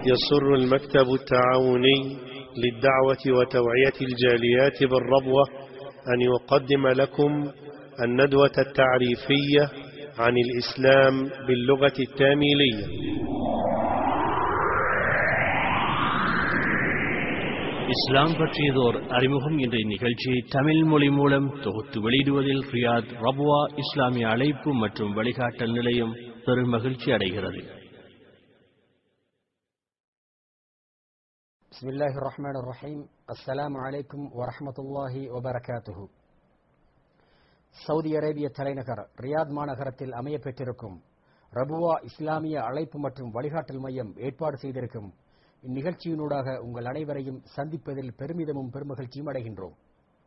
يسر المكتب التعاوني للدعوة وتوعية الجاليات بالربوة أن يقدم لكم الندوة التعريفية عن الإسلام باللغة التاميلية இஸ்லாம் பற்றியதோர் அறிமுகம் என்ற நிகழ்ச்சியை தமிழ் மொழி மூலம் தொகுத்து வெளியிடுவதில் ரியாத் ரபுவா இஸ்லாமிய அழைப்பு மற்றும் வழிகாட்டல் நிலையம் பெரும் மகிழ்ச்சி அடைகிறது بسم الله الرحمن الرحيم السلام عليكم ورحمة الله وبركاته சவுதி அரேபிய தலைநகர் ரியாத் மாநகரத்தில் அமைய பெற்றிருக்கும் ரபுவா இஸ்லாமிய அழைப்பு மற்றும் வழிகாட்டல் மையம் ஏற்பாடு செய்திருக்கும் இந்நிகழ்ச்சியினூடாக உங்கள் அனைவரையும் சந்திப்பதில் பெருமிதமும் பெருமகிழ்ச்சியும் அடைகின்றோம்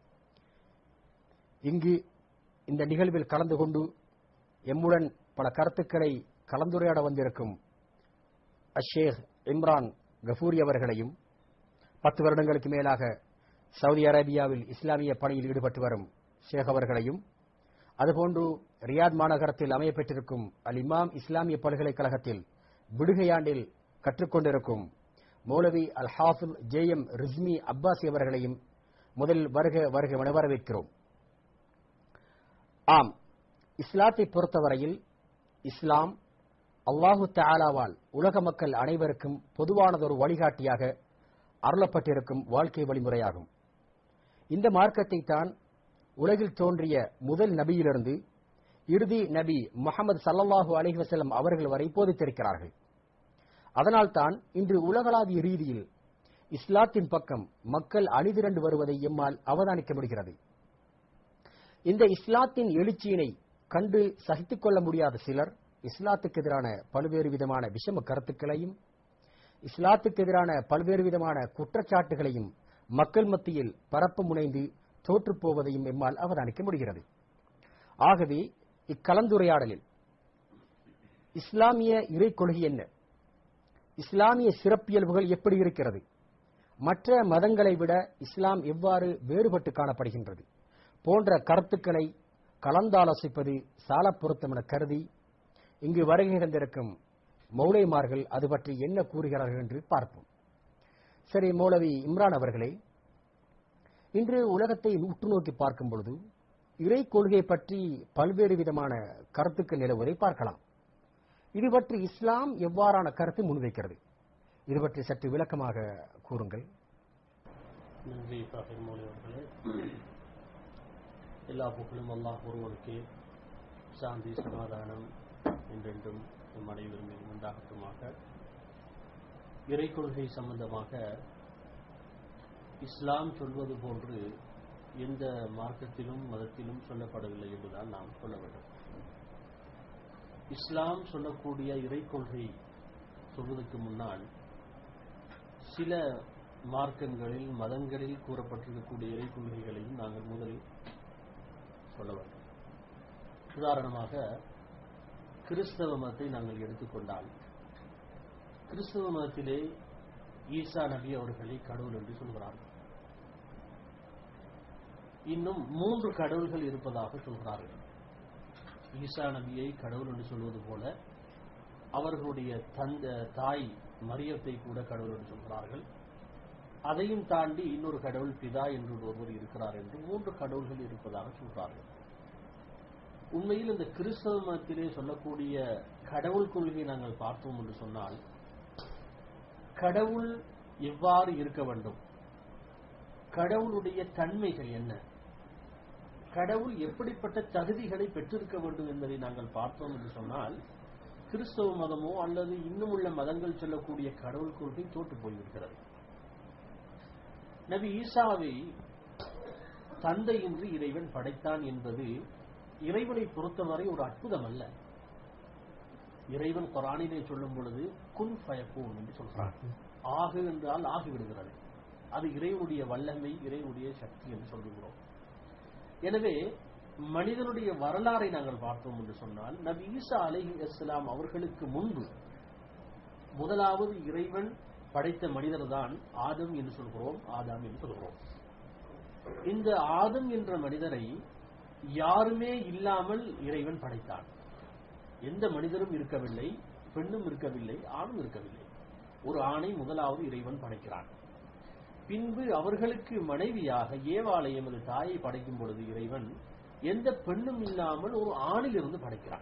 இங்கு இந்த நிகழ்வில் கலந்து கொண்டு எம்முடன் பல கருத்துக்களை கலந்துரையாட வந்திருக்கும் அஷேக் இம்ரான் கஃபூரி அவர்களையும் பத்து வருடங்களுக்கு மேலாக சவுதி அரேபியாவில் இஸ்லாமிய பணியில் ஈடுபட்டு வரும் ஷேக் அவர்களையும் அதுபோன்று ரியாத் மாநகரத்தில் அமையப்பெற்றிருக்கும் அல் இமாம் இஸ்லாமிய பல்கலைக்கழகத்தில் விடுகையாண்டில் கற்றுக்கொண்டிருக்கும் மௌலவி அல் ஹாஃபில் ஜே எம் ரிஸ்மி அப்பாசி அவர்களையும் முதலில் வருக வருக என வரவேற்கிறோம் ஆம் இஸ்லாத்தை பொறுத்தவரையில் இஸ்லாம் அல்லாஹு தாலாவால் உலக மக்கள் அனைவருக்கும் பொதுவானதொரு வழிகாட்டியாக அருளப்பட்டிருக்கும் வாழ்க்கை வழிமுறையாகும் இந்த மார்க்கத்தை தான் உலகில் தோன்றிய முதல் நபியிலிருந்து இறுதி நபி முகமது சல்லல்லாஹு அலஹி வசல்லம் அவர்கள் வரை போதித்திருக்கிறார்கள் அதனால்தான் இன்று உலகளாவிய ரீதியில் இஸ்லாத்தின் பக்கம் மக்கள் அணிதிரண்டு வருவதை எம்மால் அவதானிக்க முடிகிறது இந்த இஸ்லாத்தின் எழுச்சியினை கண்டு சகித்துக் கொள்ள முடியாத சிலர் இஸ்லாத்துக்கு எதிரான பல்வேறு விதமான விஷம கருத்துக்களையும் இஸ்லாத்துக்கு எதிரான பல்வேறு விதமான குற்றச்சாட்டுகளையும் மக்கள் மத்தியில் பரப்ப முனைந்து தோற்றுப்போவதையும் எம்மால் அவதானிக்க முடிகிறது ஆகவே இக்கலந்துரையாடலில் இஸ்லாமிய இறை கொள்கை என்ன இஸ்லாமிய சிறப்பியல்புகள் எப்படி இருக்கிறது மற்ற மதங்களை விட இஸ்லாம் எவ்வாறு வேறுபட்டு காணப்படுகின்றது போன்ற கருத்துக்களை கலந்தாலோசிப்பது சால பொருத்தம் என கருதி இங்கு வருகை தந்திருக்கும் மௌலைமார்கள் அது பற்றி என்ன கூறுகிறார்கள் என்று பார்ப்போம் சரி மௌலவி இம்ரான் அவர்களே இன்று உலகத்தை உற்று நோக்கி பார்க்கும் பொழுது இறை கொள்கை பற்றி பல்வேறு விதமான கருத்துக்கள் நிலவுவதை பார்க்கலாம் இது பற்றி இஸ்லாம் எவ்வாறான கருத்து முன்வைக்கிறது இது பற்றி சற்று விளக்கமாக கூறுங்கள் நன்றி பாஃபிர் மௌலி அவர்களே எல்லா புகழும் அல்லாஹ் ஒருவனுக்கு சாந்தி சமாதானம் என்றென்றும் நம் அனைவரும் மீது உண்டாகட்டுமாக இறை கொள்கை சம்பந்தமாக இஸ்லாம் சொல்வது போன்று எந்த மார்க்கத்திலும் மதத்திலும் சொல்லப்படவில்லை என்றுதான் நாம் சொல்ல வேண்டும் இஸ்லாம் சொல்லக்கூடிய இறை கொள்கை சொல்வதற்கு முன்னால் சில மார்க்கங்களில் மதங்களில் கூறப்பட்டிருக்கக்கூடிய இறை கொள்கைகளையும் நாங்கள் முதலில் சொல்ல வேண்டும் உதாரணமாக கிறிஸ்தவ மதத்தை நாங்கள் எடுத்துக்கொண்டால் கிறிஸ்தவ மதத்திலே ஈசா நபி அவர்களை கடவுள் என்று சொல்கிறார்கள் இன்னும் மூன்று கடவுள்கள் இருப்பதாக சொல்கிறார்கள் ஈசா நபியை கடவுள் என்று சொல்வது போல அவர்களுடைய தந்த தாய் மரியத்தை கூட கடவுள் என்று சொல்கிறார்கள் அதையும் தாண்டி இன்னொரு கடவுள் பிதா என்று ஒருவர் இருக்கிறார் என்று மூன்று கடவுள்கள் இருப்பதாக சொல்கிறார்கள் உண்மையில் இந்த கிறிஸ்தவ மதத்திலே சொல்லக்கூடிய கடவுள் கொள்கை நாங்கள் பார்த்தோம் என்று சொன்னால் கடவுள் எவ்வாறு இருக்க வேண்டும் கடவுளுடைய தன்மைகள் என்ன கடவுள் எப்படிப்பட்ட தகுதிகளை பெற்றிருக்க வேண்டும் என்பதை நாங்கள் பார்த்தோம் என்று சொன்னால் கிறிஸ்தவ மதமோ அல்லது இன்னும் உள்ள மதங்கள் சொல்லக்கூடிய கடவுள் கொள்கை தோற்று போய்விடுகிறது நபி ஈசாவை தந்தையின்றி இறைவன் படைத்தான் என்பது இறைவனை பொறுத்தவரை ஒரு அற்புதம் அல்ல இறைவன் குரானிலே சொல்லும் பொழுது குன் ஃபயக்கூன் என்று சொல்கிறான் ஆகு என்றால் ஆகிவிடுகிறது அது இறைவனுடைய வல்லமை இறைவனுடைய சக்தி என்று சொல்லுகிறோம் எனவே மனிதனுடைய வரலாறை நாங்கள் பார்த்தோம் என்று சொன்னால் நபி ஈசா அலைஹி இஸ்லாம் அவர்களுக்கு முன்பு முதலாவது இறைவன் படைத்த மனிதர் தான் ஆதம் என்று சொல்கிறோம் ஆதாம் என்று சொல்கிறோம் இந்த ஆதம் என்ற மனிதரை யாருமே இல்லாமல் இறைவன் படைத்தான் எந்த மனிதரும் இருக்கவில்லை பெண்ணும் இருக்கவில்லை ஆணும் இருக்கவில்லை ஒரு ஆணை முதலாவது இறைவன் படைக்கிறான் பின்பு அவர்களுக்கு மனைவியாக ஏவாளை எமது தாயை படைக்கும் பொழுது இறைவன் எந்த பெண்ணும் இல்லாமல் ஒரு ஆணிலிருந்து படைக்கிறான்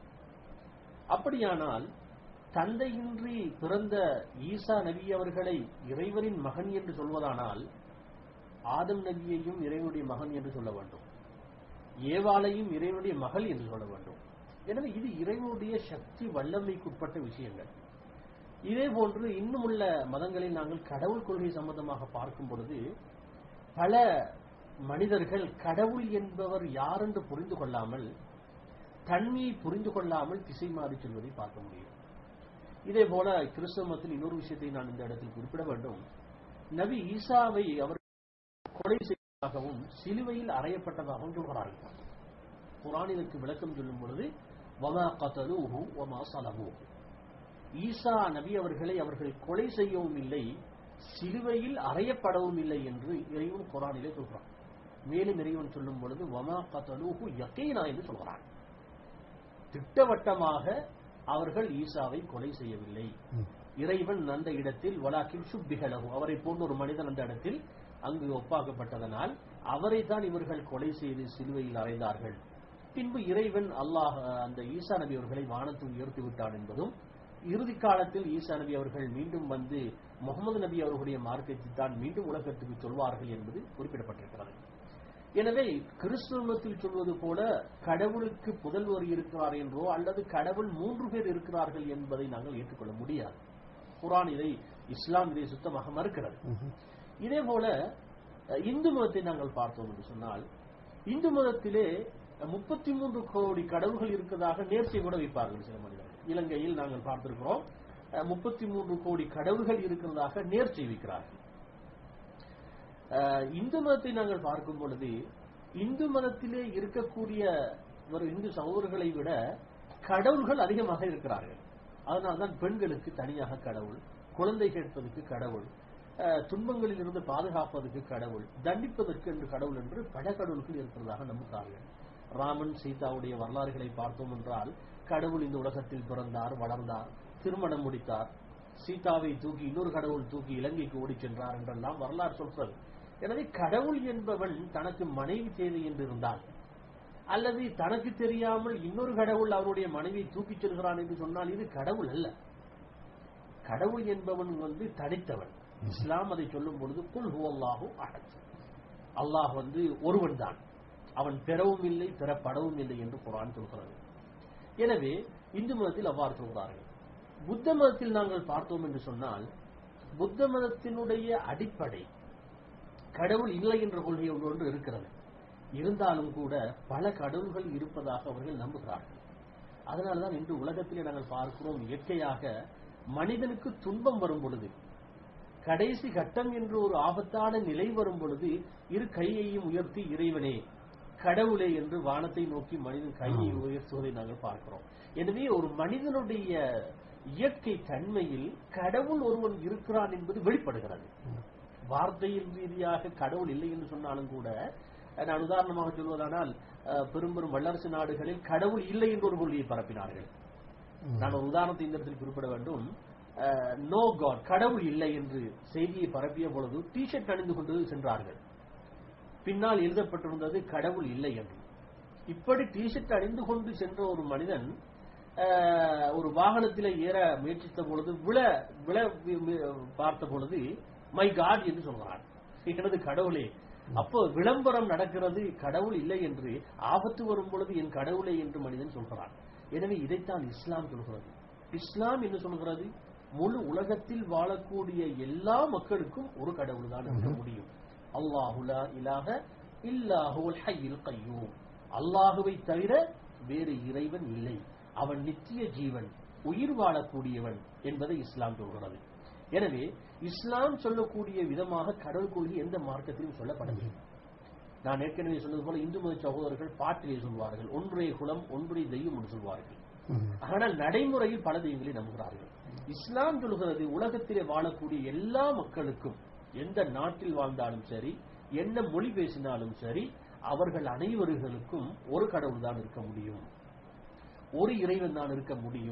அப்படியானால் தந்தையின்றி பிறந்த ஈசா நபி அவர்களை இறைவனின் மகன் என்று சொல்வதானால் ஆதம் நபியையும் இறைவனுடைய மகன் என்று சொல்ல வேண்டும் ஏவாளையும் இறைவனுடைய மகள் என்று சொல்ல வேண்டும் எனவே இது இறைவனுடைய சக்தி வல்லமைக்குட்பட்ட விஷயங்கள் இதே போன்று இன்னும் உள்ள மதங்களில் நாங்கள் கடவுள் கொள்கை சம்பந்தமாக பார்க்கும் பொழுது பல மனிதர்கள் கடவுள் என்பவர் யார் என்று புரிந்து கொள்ளாமல் தன்மையை புரிந்து கொள்ளாமல் திசை மாறி செல்வதை பார்க்க முடியும் இதே போல கிறிஸ்தவ மதத்தில் இன்னொரு விஷயத்தை நான் இந்த இடத்தில் குறிப்பிட வேண்டும் நபி ஈசாவை அவர் கொலை செய்ததாகவும் சிலுவையில் அறையப்பட்டதாகவும் சொல்கிறார்கள் குரான் இதற்கு விளக்கம் சொல்லும் பொழுது வமா கதலூஹு வமா சலமூஹு ஈசா நபி அவர்களை அவர்கள் கொலை செய்யவும் இல்லை சிலுவையில் அறையப்படவும் இல்லை என்று இறைவன் குரானிலே சொல்கிறான் மேலும் இறைவன் சொல்லும் பொழுது வமா கதலூஹு யக்கீனா என்று சொல்கிறான் திட்டவட்டமாக அவர்கள் ஈசாவை கொலை செய்யவில்லை இறைவன் அந்த இடத்தில் வலாக்கில் சுப்பிகளவு அவரை போன்ற ஒரு மனிதன் அந்த இடத்தில் அங்கு ஒப்பாக்கப்பட்டதனால் அவரை தான் இவர்கள் கொலை செய்து சிலுவையில் அறைந்தார்கள் பின்பு இறைவன் அல்லாஹ் அந்த ஈசா நபி அவர்களை வானத்தில் உயர்த்தி விட்டான் என்பதும் இறுதி காலத்தில் ஈசா நபி அவர்கள் மீண்டும் வந்து முகமது நபி அவர்களுடைய மார்க்கத்தை தான் மீண்டும் உலகத்துக்கு சொல்வார்கள் என்பது குறிப்பிடப்பட்டிருக்கிறது எனவே கிறிஸ்துவத்தில் சொல்வது போல கடவுளுக்கு புதல்வர் இருக்கிறார் என்றோ அல்லது கடவுள் மூன்று பேர் இருக்கிறார்கள் என்பதை நாங்கள் ஏற்றுக்கொள்ள முடியாது குரான் இதை இஸ்லாம் இதை சுத்தமாக மறுக்கிறது இதே போல அஹ், இந்து மதத்தை நாங்கள் பார்த்தோம் என்று சொன்னால் இந்து மதத்திலே முப்பத்தி மூன்று கோடி கடவுள்கள் இருக்கிறதாக நேர்ச்சை கூட வைப்பார்கள் சில மனிதர்கள் இலங்கையில் நாங்கள் பார்த்திருக்கிறோம் முப்பத்தி மூன்று கோடி கடவுள்கள் இருக்கிறதாக நேர்ச்சை வைக்கிறார்கள் அஹ், இந்து மதத்தை நாங்கள் பார்க்கும் பொழுது இந்து மதத்திலே இருக்கக்கூடிய ஒரு இந்து சகோதரர்களை விட கடவுள்கள் அதிகமாக இருக்கிறார்கள் அதனால்தான் பெண்களுக்கு தனியாக கடவுள் குழந்தை கேட்பதற்கு கடவுள் அஹ், துன்பங்களில் இருந்து பாதுகாப்பதற்கு கடவுள் தண்டிப்பதற்கு என்று கடவுள் என்று பல கடவுள்கள் இருக்கிறதாக நம்புகிறார்கள் ராமன் சீதாவுடைய வரலாறுகளை பார்த்தோம் என்றால் கடவுள் இந்த உலகத்தில் பிறந்தார் வளர்ந்தார் திருமணம் முடித்தார் சீதாவை தூக்கி இன்னொரு கடவுள் தூக்கி இலங்கைக்கு ஓடிச் சென்றார் என்றெல்லாம் வரலாறு சொல்றது எனவே கடவுள் என்பவன் தனக்கு மனைவி தேவை என்று இருந்தால் அல்லது தனக்கு தெரியாமல் இன்னொரு கடவுள் அவருடைய மனைவியை தூக்கிச் செல்கிறான் என்று சொன்னால் இது கடவுள் அல்ல கடவுள் என்பவன் வந்து தனித்தவன் இஸ்லாம் அதை சொல்லும் பொழுது குல் ஹுவல்லாஹு அஹத் அல்லாஹ் வந்து ஒருவன் தான் அவன் பெறவும் இல்லை பெறப்படவும் இல்லை என்று குரான் சொல்கிறது எனவே இந்து மதத்தில் அவ்வாறு சொல்கிறார்கள் புத்த மதத்தில் நாங்கள் பார்த்தோம் என்று சொன்னால் புத்த மதத்தினுடைய அடிப்படை கடவுள் இல்லை என்ற கொள்கை ஒன்று ஒன்று இருக்கிறது இருந்தாலும் கூட பல கடவுள்கள் இருப்பதாக அவர்கள் நம்புகிறார்கள் அதனால்தான் இன்று உலகத்திலே நாங்கள் பார்க்கிறோம் இயற்கையாக மனிதனுக்கு துன்பம் வரும் பொழுது கடைசி கட்டம் என்று ஒரு ஆபத்தான நிலை வரும் பொழுது இரு கையையும் உயர்த்தி இறைவனே கடவுளே என்று வானத்தை நோக்கி மனிதன் கையை உயர்த்துவதை நாங்கள் பார்க்கிறோம் எனவே ஒரு மனிதனுடைய இயற்கை தன்மையில் கடவுள் ஒருவன் இருக்கிறான் என்பது வெளிப்படுகிறது வார்த்தையின் ரீதியாக கடவுள் இல்லை என்று சொன்னாலும் கூட நான் உதாரணமாக சொல்வதானால் அஹ், பெரும் பெரும் வல்லரசு நாடுகளில் கடவுள் இல்லை என்று ஒரு கொள்கையை பரப்பினார்கள் நான் ஒரு உதாரணத்தை இந்த இடத்தில் குறிப்பிட வேண்டும் நோ காட் கடவுள் இல்லை என்று செய்தியை பரப்பிய பொழுது டிஷர்ட் அணிந்து கொண்டு சென்றார்கள் பின்னால் எழுதப்பட்டிருந்தது கடவுள் இல்லை என்று இப்படி டிஷர்ட் அணிந்து கொண்டு சென்ற ஒரு மனிதன் அஹ், ஒரு வாகனத்திலே ஏற முயற்சித்த பொழுது விழ விழ வி- வி- பார்த்த பொழுது மை காட் என்று சொல்கிறான் எனது கடவுளே அப்போ விளம்பரம் நடக்கிறது கடவுள் இல்லை என்று ஆபத்து வரும் பொழுது என் கடவுளே என்று மனிதன் சொல்கிறான் எனவே இதைத்தான் இஸ்லாம் சொல்கிறது இஸ்லாம் என்ன சொல்கிறது முழு உலகத்தில் வாழக்கூடிய எல்லா மக்களுக்கும் ஒரு கடவுள் தான் இருக்க முடியும் அல்லாஹுலா இலாக இல்லாஹுல் ஹய்யில் கையூம் அல்லாஹுவை தவிர வேறு இறைவன் இல்லை அவன் நித்திய ஜீவன் உயிர் வாழக்கூடியவன் என்பதை இஸ்லாம் சொல்கிறது எனவே இஸ்லாம் சொல்லக்கூடிய விதமாக கடவுள் கொள்கை எந்த மார்க்கத்திலும் சொல்லப்படவில்லை நான் ஏற்கனவே சொன்னது போல இந்து மத சகோதரர்கள் பாட்டிலே சொல்வார்கள் ஒன்றே குலம் ஒன்றே தெய்வம் என்று சொல்வார்கள் ஆனால் நடைமுறையில் பல தெய்வங்களை நம்புகிறார்கள் இஸ்லாம் சொல்கிறது உலகத்திலே வாழக்கூடிய எல்லா மக்களுக்கும் எந்த நாட்டில் வாழ்ந்தாலும் சரி என்ன மொழி பேசினாலும் சரி அவர்கள் அனைவர்களுக்கும் ஒரு கடவுள் தான் இருக்க முடியும் ஒரு இறைவன் தான் இருக்க முடியும்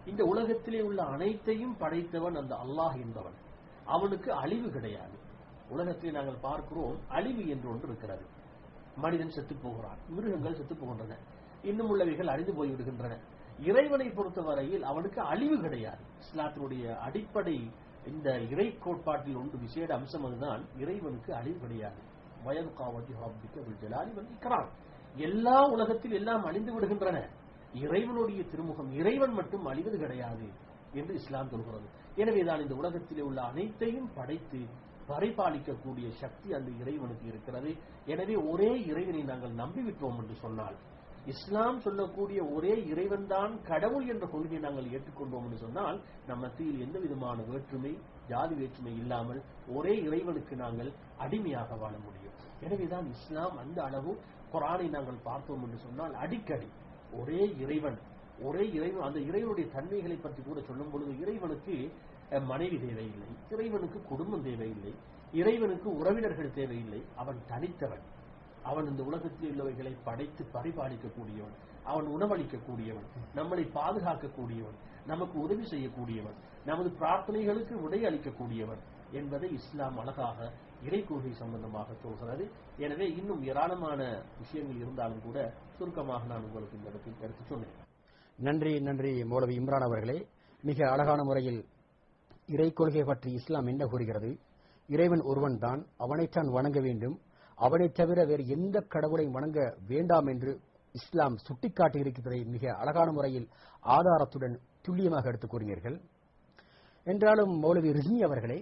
இந்த உலகத்திலே உள்ள அனைத்தையும் படைத்தவன் அந்த அல்லாஹ் என்பவன் அவனுக்கு அழிவு கிடையாது உலகத்திலே நாங்கள் பார்க்கிறோம் அழிவு என்று ஒன்று இருக்கிறது மனிதன் செத்து போகிறான் மிருகங்கள் செத்து போகின்றன இன்னும் உள்ளவைகள் அழிந்து போய்விடுகின்றன இறைவனை பொறுத்தவரையில் அவனுக்கு அழிவு கிடையாது இஸ்லாத்தினுடைய அடிப்படை இந்த இறை கோட்பாட்டில் ஒன்று விசேட அம்சம் அதுதான் இறைவனுக்கு அழிவு கிடையாது வயது காவதி ஹாபிக்க ஜலாலி வந்து இக்ராம் எல்லா உலகத்தில் எல்லாம் அழிந்து விடுகின்றன இறைவனுடைய திருமுகம் இறைவன் மட்டும் அழிவது கிடையாது என்று இஸ்லாம் சொல்கிறது எனவேதான் இந்த உலகத்திலே உள்ள அனைத்தையும் படைத்து பரிபாலிக்கக்கூடிய சக்தி அந்த இறைவனுக்கு இருக்கிறது எனவே ஒரே இறைவனை நாங்கள் நம்பிவிட்டோம் என்று சொன்னால் இஸ்லாம் சொல்லக்கூடிய ஒரே இறைவன் தான் கடவுள் என்ற கொள்கையை நாங்கள் ஏற்றுக்கொண்டோம் என்று சொன்னால் நம் மத்தியில் எந்த விதமான வேற்றுமை ஜாதி வேற்றுமை இல்லாமல் ஒரே இறைவனுக்கு நாங்கள் அடிமையாக வாழ முடியும் எனவேதான் இஸ்லாம் அந்த அளவு குரானை நாங்கள் பார்த்தோம் என்று சொன்னால் அடிக்கடி ஒரே இறைவன் ஒரே இறைவன் அந்த இறைவனுடைய தன்மைகளை பற்றி கூட சொல்லும் பொழுது இறைவனுக்கு அஹ், மனைவி தேவையில்லை இறைவனுக்கு குடும்பம் தேவையில்லை இறைவனுக்கு உறவினர்கள் தேவையில்லை அவன் தனித்தவன் அவன் இந்த உலகத்தில் உள்ளவைகளை படைத்து பரிபாலிக்கக்கூடியவன் அவன் உணவளிக்கக்கூடியவன் நம்மளை பாதுகாக்கக்கூடியவன் நமக்கு உதவி செய்யக்கூடியவன் நமது பிரார்த்தனைகளுக்கு விடை அளிக்கக்கூடியவன் என்பதை இஸ்லாம் அழகாக இறை கொள்கை சம்பந்தமாக சொல்கிறது எனவே இன்னும் ஏராளமான விஷயங்கள் இருந்தாலும் கூட சுருக்கமாக நான் உங்களுக்கு இந்த இடத்தில் கருத்து சொன்னேன் நன்றி நன்றி மௌலவி இம்ரான் அவர்களே மிக அழகான முறையில் இறை கொள்கை பற்றி இஸ்லாம் என்ன கூறுகிறது இறைவன் ஒருவன் தான் அவனைத்தான் வணங்க வேண்டும் அவனைத் தவிர வேறு எந்த கடவுளை வணங்க வேண்டாம் என்று இஸ்லாம் சுட்டிக்காட்டி இருக்கிறதை மிக அழகான முறையில் ஆதாரத்துடன் துல்லியமாக எடுத்துக் கூறினீர்கள் என்றாலும் மௌலவி ரிஸ்மி அவர்களே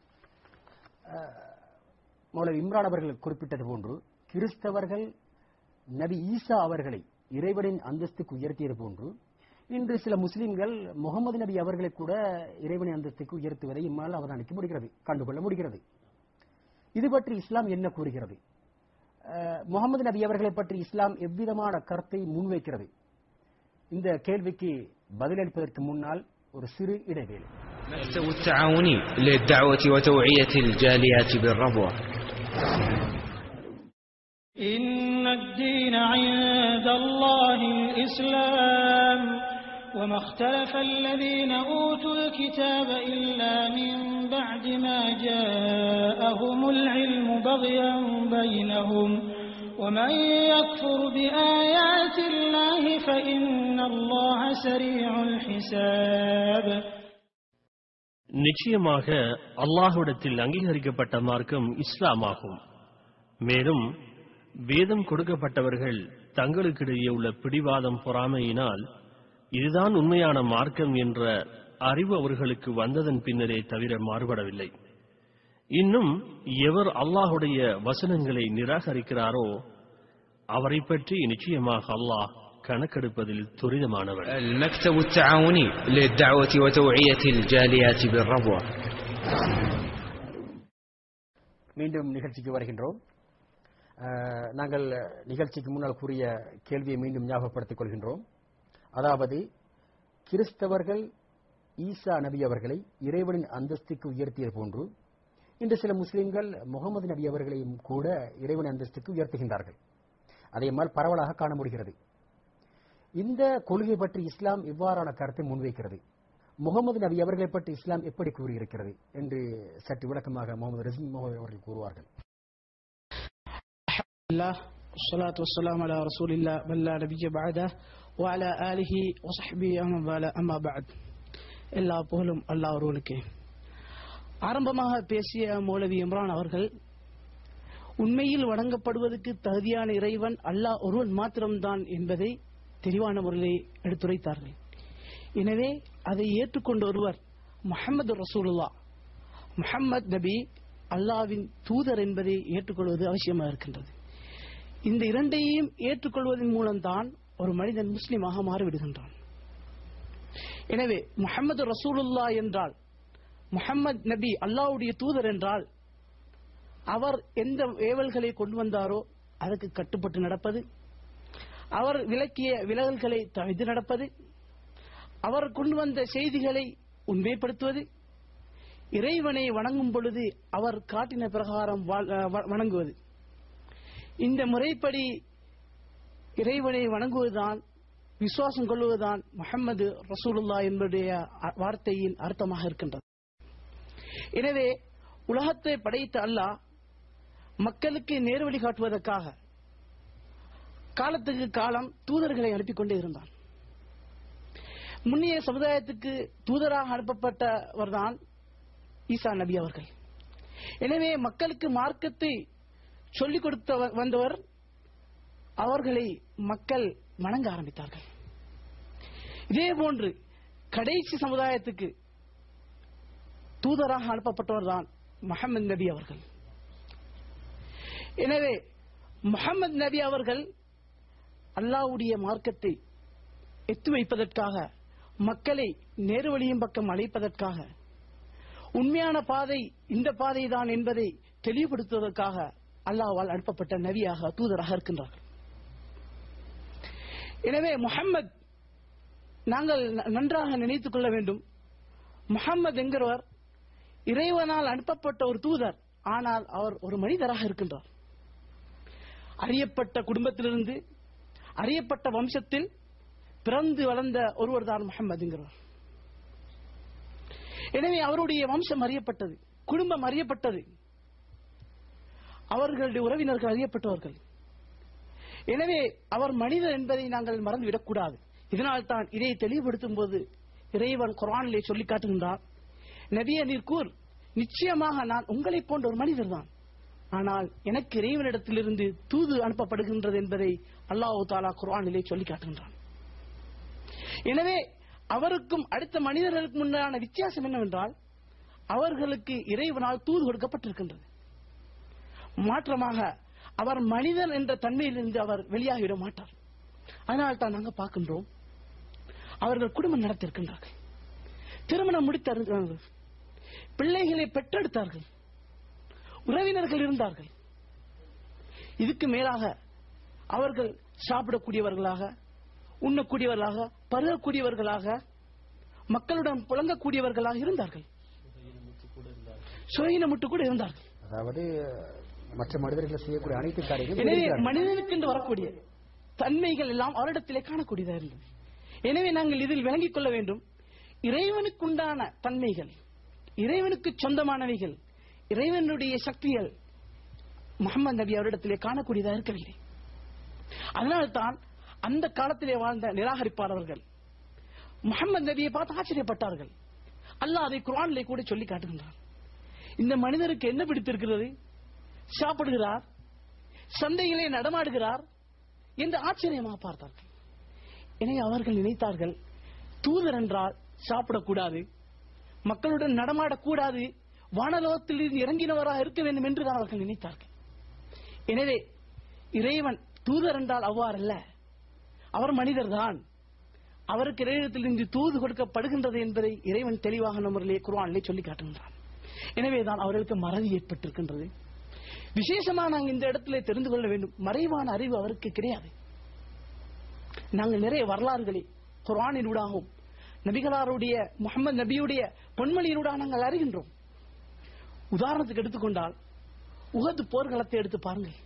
அஹ், மௌலவி இம்ரான் அவர்கள் குறிப்பிட்டது போன்று கிறிஸ்தவர்கள் நபி ஈசா அவர்களை இறைவனின் அந்தஸ்துக்கு உயர்த்தியது போன்று இன்று சில முஸ்லிம்கள் முகமது நபி அவர்களை கூட இறைவனின் அந்தஸ்துக்கு உயர்த்துவதை இம்மால் அவதானிக்க முடிகிறது கண்டுகொள்ள முடிகிறது இது பற்றி இஸ்லாம் என்ன கூறுகிறது அஹ், முகமது நபி அவர்களை பற்றி இஸ்லாம் எவ்விதமான கருத்தை முன்வைக்கிறது இந்த கேள்விக்கு பதிலளிப்பதற்கு முன்னால் ஒரு சிறு இடைவேளை المكتب التعاوني للدعوة وتوعية الجاليات بالربوة إن الدين عند الله الإسلام وما اختلف الذين أوتوا الكتاب إلا من بعد ما جاءهم العلم بغيا بينهم ومن يكفر بآيات الله فإن الله سريع الحساب நிச்சயமாக அல்லாஹ்விடத்தில் அங்கீகரிக்கப்பட்ட மார்க்கம் இஸ்லாம் ஆகும் மேலும் வேதம் கொடுக்கப்பட்டவர்கள் தங்களுக்கிடையே உள்ள பிடிவாதம் பொறாமையினால் இதுதான் உண்மையான மார்க்கம் என்ற அறிவு அவர்களுக்கு வந்ததன் பின்னரே தவிர மாறுபடவில்லை இன்னும் எவர் அல்லாஹுடைய வசனங்களை நிராகரிக்கிறாரோ அவரை பற்றி நிச்சயமாக அல்லாஹ் கணக்கெடுப்பதில் துரிதமானவர் المكتب التعاوني للدعوة وتوعية الجاليات بالربوة மீண்டும் நிகழ்ச்சிக்கு வருகின்றோம் அஹ், நாங்கள் நிகழ்ச்சிக்கு முன்னால் கூறிய கேள்வியை மீண்டும் ஞாபகப்படுத்திக் கொள்கின்றோம் அதாவது கிறிஸ்தவர்கள் ஈசா நபி அவர்களை இறைவனின் அந்தஸ்துக்கு உயர்த்தியது போன்று இன்று சில முஸ்லிம்கள் முகமது நபி அவர்களையும் கூட இறைவன் அந்தஸ்துக்கு உயர்த்துகின்றார்கள் அதை நம்மால் பரவலாக காண முடிகிறது இந்த கொள்கை பற்றி இஸ்லாம் இவ்வாறான கருத்தை முன்வைக்கிறது முகமது நபி அவர்களை பற்றி இஸ்லாம் எப்படி கூறியிருக்கிறது என்று சற்று விளக்கமாக முகமது ரஸ்மி முகமது அவர்கள் கூறுவார்கள் الله والصلاة والسلام على رسول الله بل لا نبي بعده وعلى آله وصحبه أما بعد- أما بعد எல்லா புகழும் அல்லாஹ் ஒருவனுக்கு ஆரம்பமாக பேசிய மௌலவி இம்ரான் அவர்கள் உண்மையில் வணங்கப்படுவதற்கு தகுதியான இறைவன் அல்லாஹ் ஒருவன் மாத்திரம்தான் என்பதை தெளிவான முறையில் எடுத்துரைத்தார்கள் எனவே அதை ஏற்றுக்கொண்ட ஒருவர் முஹம்மது ரசூலுல்லா முஹம்மத் நபி அல்லாவின் தூதர் என்பதை ஏற்றுக்கொள்வது அவசியமாக இருக்கின்றது இந்த இரண்டையும் ஏற்றுக்கொள்வதன் மூலம்தான் ஒரு மனிதன் முஸ்லிமாக மாறிவிடுகின்றான் எனவே முஹம்மது ரசூலுல்லா என்றால் முஹம்மத் நபி அல்லாஹ்வுடைய தூதர் என்றால் அவர் எந்த ஏவல்களை கொண்டு வந்தாரோ அதற்கு கட்டுப்பட்டு நடப்பது அவர் விளக்கிய விலகல்களை தவிர்த்து நடப்பது அவர் கொண்டு வந்த செய்திகளை உண்மைப்படுத்துவது இறைவனை வணங்கும் பொழுது அவர் காட்டின பிரகாரம் வாழ்- அஹ் வ- வணங்குவது இந்த முறைப்படி இறைவனை வணங்குவதுதான் விசுவாசம் கொள்வதுதான் முஹம்மது ரசூலுல்லா என்பதுடைய அ- வார்த்தையின் அர்த்தமாக இருக்கின்றது எனவே உலகத்தை படைத்த அல்லாஹ் மக்களுக்கு நேர்வழி காட்டுவதற்காக காலத்துக்கு காலம் தூதர்களை அனுப்பிக் கொண்டே இருந்தான் முன்னைய சமுதாயத்துக்கு தூதராக அனுப்பப்பட்டவர்தான் ஈசா நபி அவர்கள் எனவே மக்களுக்கு மார்க்கத்தை சொல்லிக் கொடுத்த வ- வந்தவர் அவர்களை மக்கள் வணங்க ஆரம்பித்தார்கள் இதே போன்று கடைசி சமுதாயத்துக்கு தூதராக அனுப்பப்பட்டவர் தான் முகமது நபி அவர்கள் எனவே முகமது நபி அவர்கள் அல்லாஹ்வுடைய மார்க்கத்தை எத்து வைப்பதற்காக மக்களை நேர்வழியின் பக்கம் அழைப்பதற்காக உண்மையான பாதை இந்த பாதை தான் என்பதை தெளிவுபடுத்துவதற்காக அல்லாஹ்வால் அனுப்பப்பட்ட நபியாக தூதராக இருக்கின்றார்கள் எனவே முஹம்மத் நாங்கள் ந- நன்றாக நினைத்துக் கொள்ள வேண்டும் முஹம்மது என்கிறவர் இறைவனால் அனுப்பப்பட்ட ஒரு தூதர் ஆனால் அவர் ஒரு மனிதராக இருக்கின்றார் அறியப்பட்ட குடும்பத்திலிருந்து அறியப்பட்ட வம்சத்தில் பிறந்து வளர்ந்த ஒருவர் தான் முகம்மதுங்கிறவர் எனவே அவருடைய வம்சம் அறியப்பட்டது குடும்பம் அறியப்பட்டது அவர்களுடைய உறவினர்கள் அறியப்பட்டவர்கள் எனவே அவர் மனிதர் என்பதை நாங்கள் மறந்துவிடக்கூடாது இதனால் தான் இதை தெளிவுபடுத்தும் போது இறைவன் குரானிலே சொல்லி காட்டுகின்றார் நபிய நீர் கூர் நிச்சயமாக நான் உங்களைப் போன்ற ஒரு மனிதர் தான் ஆனால் எனக்கு இறைவனிடத்திலிருந்து தூது அனுப்பப்படுகின்றது என்பதை அல்லாஹு தாலா குர்ஆனிலே சொல்லி காட்டுகின்றான் எனவே அவருக்கும் அடுத்த மனிதர்களுக்கு முன்னான வித்தியாசம் என்னவென்றால் அவர்களுக்கு இறைவனால் தூது கொடுக்கப்பட்டிருக்கின்றது மாற்றமாக அவர் மனிதன் என்ற தன்மையிலிருந்து அவர் வெளியாகிவிட மாட்டார் அதனால் தான் நாங்கள் பார்க்கின்றோம் அவர்கள் குடும்பம் நடத்திருக்கின்றார்கள் திருமணம் முடித்தார்கள் பிள்ளைகளை பெற்றெடுத்தார்கள் உறவினர்கள் இருந்தார்கள் இதுக்கு மேலாக அவர்கள் சாப்பிடக்கூடியவர்களாக உண்ணக்கூடியவர்களாக பருகக்கூடியவர்களாக மக்களுடன் புழங்கக்கூடியவர்களாக இருந்தார்கள் சுயினமுட்டு கூட இருந்தார்கள் அதாவது மற்ற மனிதர்கள் செய்யக்கூடிய அனைத்து காரியங்களும் எனவே இருக்கிறார்கள். மனிதனுக்கு என்று வரக்கூடிய தன்மைகள் எல்லாம் அவரிடத்திலே காணக்கூடியதா இருந்தது எனவே நாங்கள் இதில் விளங்கிக் கொள்ள வேண்டும் இறைவனுக்குண்டான தன்மைகள் இறைவனுக்கு சொந்தமானவைகள் இறைவனுடைய சக்திகள் முகமது நபி அவரிடத்திலே காணக்கூடியதா இருக்கவில்லை அதனால்தான் அந்த காலத்திலே வாழ்ந்த நிராகரிப்பாளர்கள் முகமது நபியை பார்த்து ஆச்சரியப்பட்டார்கள் அல்லாஹ் அதை குர்ஆனிலே கூட சொல்லி காட்டுகின்றான் இந்த மனிதருக்கு என்ன பிடித்திருக்கிறது சாப்பிடுகிறார் சந்தையிலே நடமாடுகிறார் என்று ஆச்சரியமாக பார்த்தார்கள் எனவே அவர்கள் நினைத்தார்கள் தூதர் என்றால் சாப்பிடக்கூடாது மக்களுடன் நடமாடக்கூடாது வானலோகத்தில் இருந்து இறங்கினவராக இருக்க வேண்டும் என்று தான் அவர்கள் நினைத்தார்கள் எனவே இறைவன் தூதர் என்றால் அவ்வாறல்ல அவர் மனிதர்தான் அவருக்கு இறைவனத்திலிருந்து தூது கொடுக்கப்படுகின்றது என்பதை இறைவன் தெளிவாக நம்முடைய குர்ஆனிலே சொல்லி காட்டுகின்றான் எனவேதான் அவர்களுக்கு மறதி ஏற்பட்டிருக்கின்றது விசேஷமா நாங்கள் இந்த இடத்திலே தெரிந்து கொள்ள வேண்டும் மறைவான அறிவு அவருக்கு கிடையாது நாங்கள் நிறைய வரலாறுகளை குர்ஆனினூடாகவும் நபிகளாருடைய முகமது நபியுடைய பொன்மொழியினூடாக நாங்கள் அறிகின்றோம் உதாரணத்துக்கு எடுத்துக்கொண்டால் உகது போர்க்களத்தை எடுத்து பாருங்கள்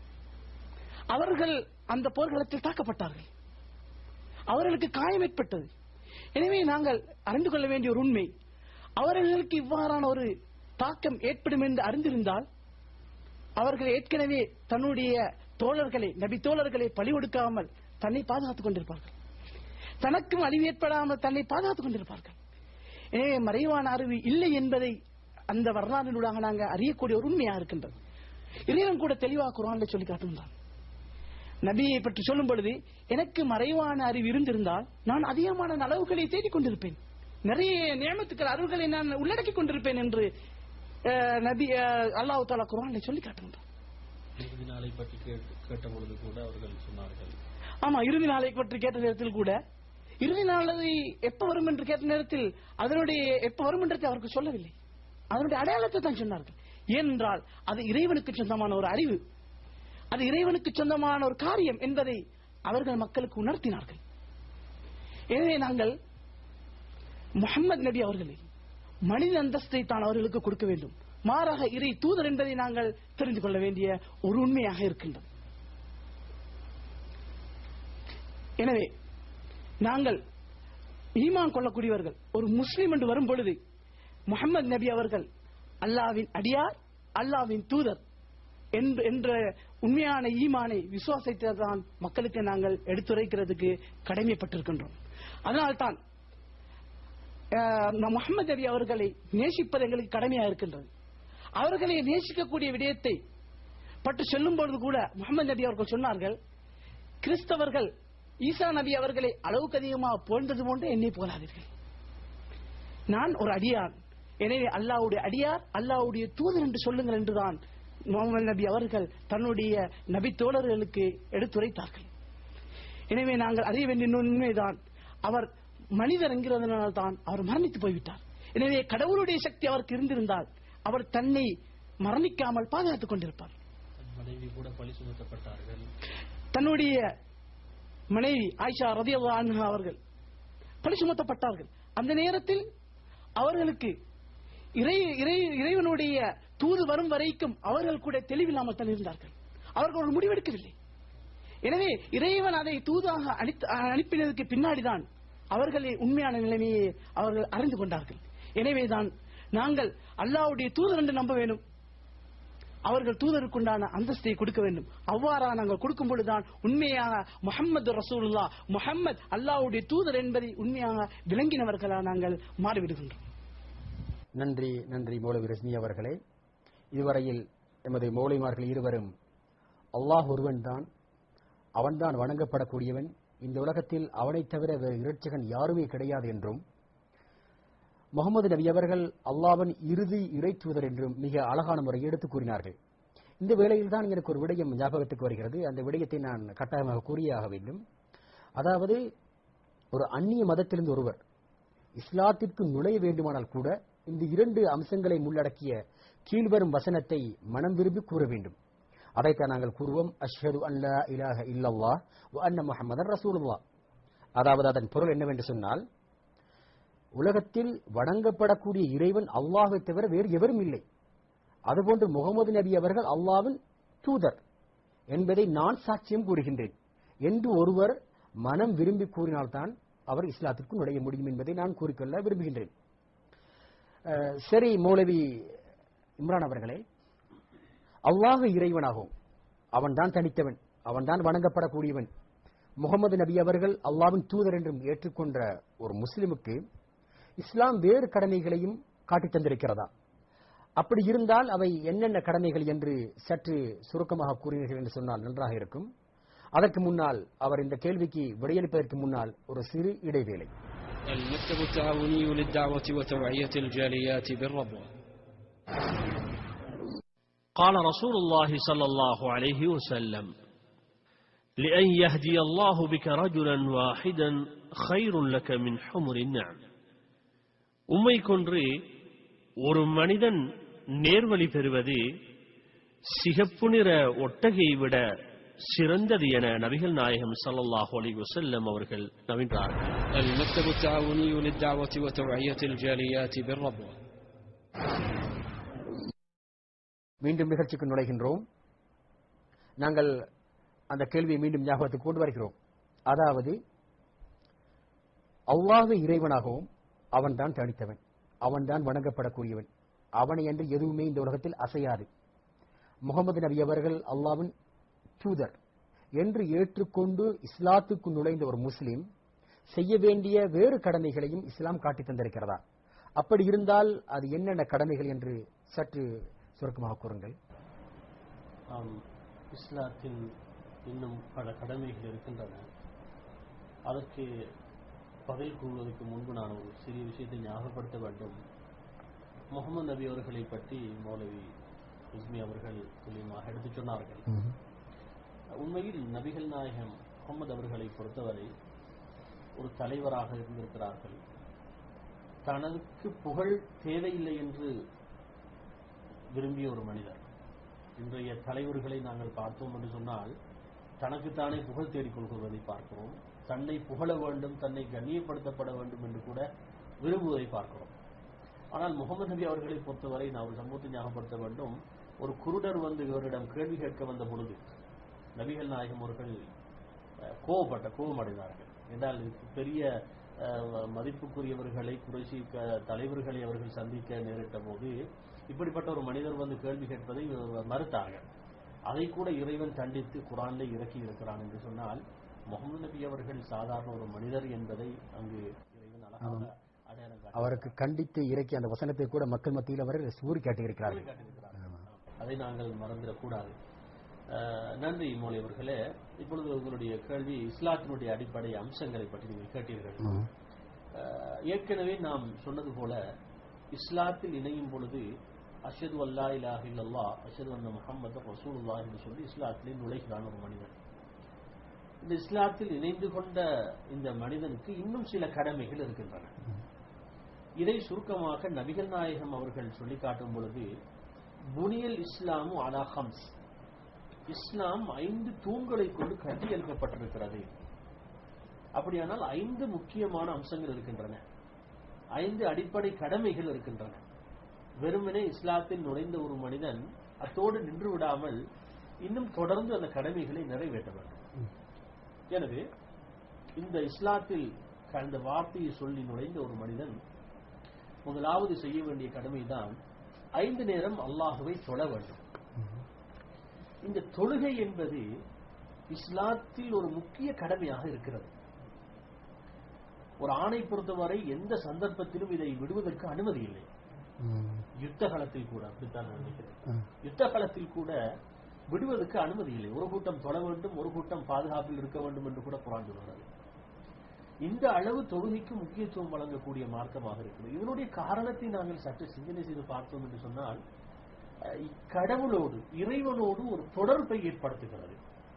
அவர்கள் அந்த போர்க்களத்தில் தாக்கப்பட்டார்கள் அவர்களுக்கு காயம் ஏற்பட்டது எனவே நாங்கள் அறிந்து கொள்ள வேண்டிய ஒரு உண்மை அவர்களுக்கு இவ்வாறான ஒரு தாக்கம் ஏற்படும் என்று அறிந்திருந்தால் அவர்கள் ஏற்கனவே தன்னுடைய தோழர்களை நபி தோழர்களை பழி கொடுக்காமல் தன்னை பாதுகாத்துக் கொண்டிருப்பார்கள் தனக்கும் அழிவு ஏற்படாமல் தன்னை பாதுகாத்துக் கொண்டிருப்பார்கள் எனவே மறைவான அறிவு இல்லை என்பதை அந்த வரலாறினூடாக நாங்கள் அறியக்கூடிய ஒரு உண்மையாக இருக்கின்றது இறைவன் கூட தெளிவாக குரான்ல சொல்லி காட்டுகின்றான் நபியை பற்றி சொல்லும் பொழுது எனக்கு மறைவான அறிவு இருந்திருந்தால் நான் அதிகமான நலவுகளை தேடிக் கொண்டிருப்பேன் நிறைய நியமத்துக்கள் அருள்களை நான் உள்ளடக்கிக் கொண்டிருப்பேன் என்று அஹ், நபி அல்லாஹ் தாலா குரான்ல சொல்லி காட்டுகின்றான் இறுதி நாளை பற்றி கேட்டு கேட்ட பொழுது கூட அவர்கள் சொன்னார்கள் ஆமா இறுதி நாளை பற்றி கேட்ட நேரத்தில் கூட இறுதி நாளை எப்ப வரும் என்று கேட்ட நேரத்தில் அதனுடைய எப்ப வரும் என்றதை அவருக்கு சொல்லவில்லை அதனுடைய அடையாளத்தை தான் சொன்னார்கள் ஏனென்றால் அது இறைவனுக்கு சொந்தமான ஒரு அறிவு அது இறைவனுக்கு சொந்தமான ஒரு காரியம் என்பதை அவர்கள் மக்களுக்கு உணர்த்தினார்கள் எனவே நாங்கள் முகமது நபி அவர்களை மனித அந்தஸ்தை தான் அவர்களுக்கு கொடுக்க வேண்டும் மாறாக இறை தூதர் என்பதை நாங்கள் தெரிந்து கொள்ள வேண்டிய ஒரு உண்மையாக இருக்கின்றது எனவே நாங்கள் ஈமான் கொள்ளக்கூடியவர்கள் ஒரு முஸ்லிம் என்று வரும் பொழுது முகமது நபி அவர்கள் அல்லாவின் அடியார் அல்லாவின் தூதர் என்று- என்ற உண்மையான ஈமானை விசுவாசத்தான் மக்களுக்கு நாங்கள் எடுத்துரைக்கிறதுக்கு கடமைப்பட்டிருக்கின்றோம் அதனால்தான் அஹ், நம் முகமது நபி அவர்களை நேசிப்பது எங்களுக்கு கடமையா இருக்கின்றது அவர்களை நேசிக்கக்கூடிய விடயத்தை பற்றி சொல்லும் பொழுது கூட முகமது நபி அவர்கள் சொன்னார்கள் கிறிஸ்தவர்கள் ஈசா நபி அவர்களை அளவுக்கு அதிகமாக புகழ்ந்தது போன்று என்னை போலாதீர்கள் நான் ஒரு அடியார் எனவே அல்லாஹ்வுடைய அடியார் அல்லாஹ்வுடைய தூதர் என்று சொல்லுங்கள் என்றுதான் முகமது நபி அவர்கள் தன்னுடைய நபி தோழர்களுக்கு எடுத்துரைத்தார்கள் எனவே நாங்கள் அறிய வேண்டிய உண்மைதான் அவர் மனிதர் என்கிறதுனால தான் அவர் மரணித்து போய்விட்டார் எனவே கடவுளுடைய சக்தி அவருக்கு இருந்திருந்தால் அவர் தன்னை மரணிக்காமல் பாதுகாத்துக் கொண்டிருப்பார் மனைவி கூட பழி சுமத்தப்பட்டார்கள் தன்னுடைய மனைவி ஆயிஷா ரதியல்லா அன்ஹா அவர்கள் பழி சுமத்தப்பட்டார்கள் அந்த நேரத்தில் அவர்களுக்கு இறை இறை இறைவனுடைய தூது வரும் வரைக்கும் அவர்கள் கூட தெளிவில்லாமல் தான் இருந்தார்கள் அவர்கள் ஒரு முடிவெடுக்கவில்லை எனவே இறைவன் அதை தூதாக அளித்த- அனுப்பினதுக்கு பின்னாடிதான் அவர்களே உண்மையான நிலைமையை அவர்கள் அறிந்து கொண்டார்கள் எனவேதான் நாங்கள் அல்லாஹ்வுடைய தூதர் என்று நம்ப வேண்டும் அவர்கள் தூதருக்குண்டான அந்தஸ்தை கொடுக்க வேண்டும் அவ்வாறா நாங்கள் கொடுக்கும் பொழுதுதான் உண்மையாக முஹம்மது ரசூலுல்லா முஹம்மத் அல்லாஹ்வுடைய தூதர் என்பதை உண்மையாக விளங்கினவர்களா நாங்கள் மாறிவிடுகின்றோம் நன்றி நன்றி மௌலவி ரஸ்மி அவர்களே இதுவரையில் எமது மௌலிமார்கள் இருவரும் அல்லாஹ் ஒருவன் தான் அவன்தான் வணங்கப்படக்கூடியவன் இந்த உலகத்தில் அவனைத் தவிர வேறு இரட்சகன் யாருமே கிடையாது என்றும் முகமது நபி அவர்கள் அல்லாஹ்வின் இறுதி இறை தூதர் என்றும் மிக அழகான முறையை எடுத்துக் கூறினார்கள் இந்த வேளையில் தான் எனக்கு ஒரு விடயம் ஞாபகத்துக்கு வருகிறது அந்த விடயத்தை நான் கட்டாயமாக கூறியாக வேண்டும் அதாவது ஒரு அந்நிய மதத்திலிருந்து ஒருவர் இஸ்லாத்திற்கு நுழைய வேண்டுமானால் கூட இந்த இரண்டு அம்சங்களை உள்ளடக்கிய கீழ்வரும் வசனத்தை மனம் விரும்பி கூற வேண்டும் அதைத்தான் நாங்கள் கூறுவோம் அஷ்ஹது அல்லா இலாஹ இல்லல்லாஹ் வ அன்ன முஹம்மதன் ரசூலுல்லாஹ் அதாவது அதன் பொருள் என்னவென்று சொன்னால் உலகத்தில் வணங்கப்படக்கூடிய இறைவன் அல்லாஹை தவிர வேறு எவரும் இல்லை அதுபோன்று முகமது நபி அவர்கள் அல்லாவின் தூதர் என்பதை நான் சாட்சியம் கூறுகின்றேன் என்று ஒருவர் மனம் விரும்பி கூறினால்தான் அவர் இஸ்லாத்திற்கு நுழைய முடியும் என்பதை நான் கூறிக்கொள்ள விரும்புகின்றேன் அஹ், சரி மௌலவி இம்ரான் அவர்களே அல்லாஹ் இறைவனாகும் அவன்தான் தனித்தவன் அவன்தான் வணங்கப்படக்கூடியவன் முகமது நபி அவர்கள் அல்லாவின் தூதர் என்றும் ஏற்றுக்கொண்ட ஒரு முஸ்லிமுக்கு இஸ்லாம் வேறு கடமைகளையும் காட்டித் தந்திருக்கிறதா அப்படி இருந்தால் அவை என்னென்ன கடமைகள் என்று சற்று சுருக்கமாக கூறினீர்கள் என்று சொன்னால் நன்றாக இருக்கும் அதற்கு முன்னால் அவர் இந்த கேள்விக்கு விடையளிப்பதற்கு முன்னால் ஒரு சிறு இடைவேளை المكتب التعاوني للدعوة وتوعية الجاليات بالربوة قال رسول الله صلى الله عليه وسلم لأن يهدي الله بك رجلا واحدا خير لك من حمر النعم உம்மை கொன்று ஒரு மனிதன் நேர்வழி பெறுவது சிகப்பு நிற ஒட்டகையை விட சிறந்தது என நபிகள் நாயகம் ஸல்லல்லாஹு அலைஹி வஸல்லம் அவர்கள் நவின்றார்கள் المكتب التعاوني للدعوة وتوعية الجاليات بالربوة மீண்டும் நிகழ்ச்சிக்கு நுழைகின்றோம் நாங்கள் அந்த கேள்வியை மீண்டும் ஞாபகத்துக்கு கொண்டு வருகிறோம் அதாவது அல்லாஹ் இறைவனாகவும் அவன்தான் தனித்தவன் அவன்தான் வணங்கப்படக்கூடியவன் அவனை என்று எதுவுமே இந்த உலகத்தில் அசையாது முகமது நபி அவர்கள் அல்லாவின் தூதர் என்று ஏற்றுக்கொண்டு இஸ்லாத்துக்கு நுழைந்த ஒரு முஸ்லிம் செய்ய வேண்டிய வேறு கடமைகளையும் இஸ்லாம் காட்டித் தந்திருக்கிறதா அப்படி இருந்தால் அது என்னென்ன கடமைகள் என்று சற்று சுருக்கமாக கூறுங்கள் ஆம், இஸ்லாத்தின் இன்னும் பல கடமைகள் இருக்கின்றன அதற்கு பதில் கூறுவதற்கு முன்பு நான் ஒரு சிறிய விஷயத்தை ஞாபகப்படுத்த வேண்டும் முகமது நபி அவர்களை பற்றி மௌலவி இஸ்மி அவர்கள் துல்லியமாக எடுத்துச் சொன்னார்கள் உண்மையில் நபிகள் நாயகம் முகமது அவர்களை பொறுத்தவரை ஒரு தலைவராக இருந்திருக்கிறார்கள் தனக்கு புகழ் தேவையில்லை என்று விரும்பிய ஒரு மனிதர் இன்றைய தலைவர்களை நாங்கள் பார்த்தோம் என்று சொன்னால் தனக்குத்தானே புகழ் தேடிக் கொள்வதை பார்க்கிறோம் தன்னை புகழ வேண்டும் தன்னை கண்ணியப்படுத்தப்பட வேண்டும் என்று கூட விரும்புவதை பார்க்கிறோம் ஆனால் முகமது நபி அவர்களை பொறுத்தவரை நான் ஒரு சம்பவத்தை ஞாபகப்படுத்த வேண்டும் ஒரு குருடர் வந்து இவரிடம் கேள்வி கேட்க வந்த பொழுது நபிகள் நாயகம் அவர்கள் அஹ், கோபப்பட்ட கோபமடைந்தார்கள் என்றால் இதுக்கு பெரிய அஹ், மதிப்புக்குரியவர்களை குறைசி க- தலைவர்களை அவர்கள் சந்திக்க நேரிட்ட போது இப்படிப்பட்ட ஒரு மனிதர் வந்து கேள்வி கேட்பதை மறுத்தார்கள் அதை கூட இறைவன் கண்டித்து குரானிலே இறக்கி இருக்கிறான் என்று சொன்னால் முகமது நபி அவர்கள் சாதாரண ஒரு மனிதர் என்பதை அங்கு இறைவன் அழகாக அடையாளம் காட்டி அவருக்கு கண்டித்து இறக்கி அந்த வசனத்தை கூட மக்கள் மத்தியில் அவர்கள் சூறி காட்டியிருக்கிறார்கள் காட்டியிருக்கிறார் அதை நாங்கள் மறந்துடக்கூடாது அஹ், நன்றி மோலி அவர்களே இப்பொழுது உங்களுடைய கேள்வி இஸ்லாத்தினுடைய அடிப்படை அம்சங்களை பற்றி நீங்கள் கேட்டீர்கள் ம். அஹ், ஏற்கனவே நாம் சொன்னது போல இஸ்லாத்தில் இணையும் பொழுது அஷது அல்லா இலாஹ இல்லல்லா அஷது அன்ன முஹம்மது ரசூலுல்லாஹ் என்று சொல்லி இஸ்லாத்திலே நுழைகிறான் ஒரு மனிதன் இந்த இஸ்லாத்தில் இணைந்து கொண்ட இந்த மனிதனுக்கு இன்னும் சில கடமைகள் இருக்கின்றன இதை சுருக்கமாக நபிகள் நாயகம் அவர்கள் சொல்லி காட்டும் பொழுது புனியல் இஸ்லாமு அலா ஹம்ஸ் இஸ்லாம் ஐந்து தூண்களை கொண்டு கட்டி எழுப்பப்பட்டிருக்கிறது அப்படியானால் ஐந்து முக்கியமான அம்சங்கள் இருக்கின்றன ஐந்து அடிப்படை கடமைகள் இருக்கின்றன வெறுமனே இஸ்லாத்தில் நுழைந்த ஒரு மனிதன் அத்தோடு நின்று விடாமல் இன்னும் தொடர்ந்து அந்த கடமைகளை நிறைவேற்ற வேண்டும் எனவே இந்த இஸ்லாத்தில் அந்த வார்த்தையை சொல்லி நுழைந்த ஒரு மனிதன் முதலாவது செய்ய வேண்டிய கடமைதான் ஐந்து நேரம் அல்லாஹுவை தொழ வேண்டும் இந்த தொழுகை என்பது இஸ்லாத்தில் ஒரு முக்கிய கடமையாக இருக்கிறது ஒரு ஆணை பொறுத்தவரை எந்த சந்தர்ப்பத்திலும் இதை விடுவதற்கு அனுமதி இல்லை ம். யுத்த காலத்தில் கூட அப்படித்தான் நான் நினைக்கிறேன் ம். யுத்த காலத்தில் கூட விடுவதற்கு அனுமதி இல்லை ஒரு கூட்டம் தொழ வேண்டும் ஒரு கூட்டம் பாதுகாப்பில் இருக்க வேண்டும் என்று கூட குரான் சொல்கிறது இந்த அளவு தொழுகைக்கு முக்கியத்துவம் வழங்கக்கூடிய மார்க்கமாக இருக்கிறது இதனுடைய காரணத்தை நாங்கள் சற்று சிந்தனை செய்து பார்த்தோம் என்று சொன்னால் அஹ், கடவுளோடு இறைவனோடு ஒரு தொடர்பை ஏற்படுத்துகிறது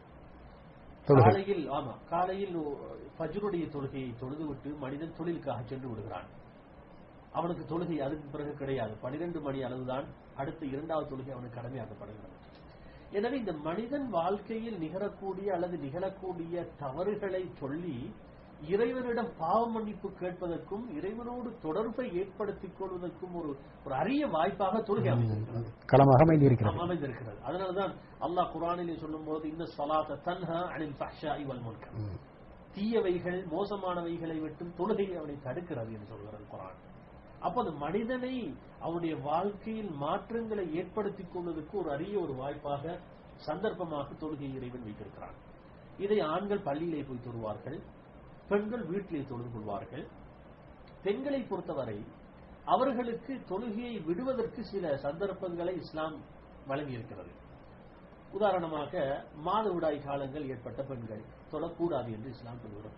தொழுகை. காலையில் ஆமா காலையில் ஃபஜ்ருடைய தொழுகையை தொழுதுவிட்டு மனிதன் தொழிலுக்காக சென்று விடுகிறான் அவனுக்கு தொழுகை அதுக்கு பிறகு கிடையாது பனிரெண்டு மணி அளவுதான் அடுத்த இரண்டாவது தொழுகை அவனுக்கு கடமையாக்கப்படுகிறது எனவே இந்த மனிதன் வாழ்க்கையில் நிகழக்கூடிய அல்லது நிகழக்கூடிய தவறுகளை சொல்லி இறைவனிடம் பாவ மன்னிப்பு கேட்பதற்கும் இறைவனோடு தொடர்பை ஏற்படுத்திக் கொள்வதற்கும் ஒரு ஒரு அரிய வாய்ப்பாக தொழுகை அமைந்திருக்கிறது களமாக அமைந்திருக்கிறது நாம் அமைந்திருக்கிறது அதனாலதான் அல்லாஹ் குரானிலே சொல்லும்போது இந்த சலாத்த தன்ஹா அனில் ஃபஹ்ஷாஇ வல் முன்கர் ம். தீயவைகள் மோசமானவைகளை விட்டும் தொழுகையை அவனை தடுக்கிறது என்று சொல்கிறது குரான் அப்ப அந்த மனிதனை அவனுடைய வாழ்க்கையில் மாற்றங்களை ஏற்படுத்திக் கொள்வதற்கு ஒரு அரிய ஒரு வாய்ப்பாக சந்தர்ப்பமாக தொழுகை இறைவன் வைத்திருக்கிறான் இதை ஆண்கள் பள்ளியிலே போய் தொழுவார்கள் பெண்கள் வீட்டிலே தொழுது கொள்வார்கள் பெண்களை பொறுத்தவரை அவர்களுக்கு தொழுகையை விடுவதற்கு சில சந்தர்ப்பங்களை இஸ்லாம் வழங்கியிருக்கிறது உதாரணமாக மாதவிடாய் காலங்கள் ஏற்பட்ட பெண்கள் தொழக்கூடாது என்று இஸ்லாம் சொல்கிறது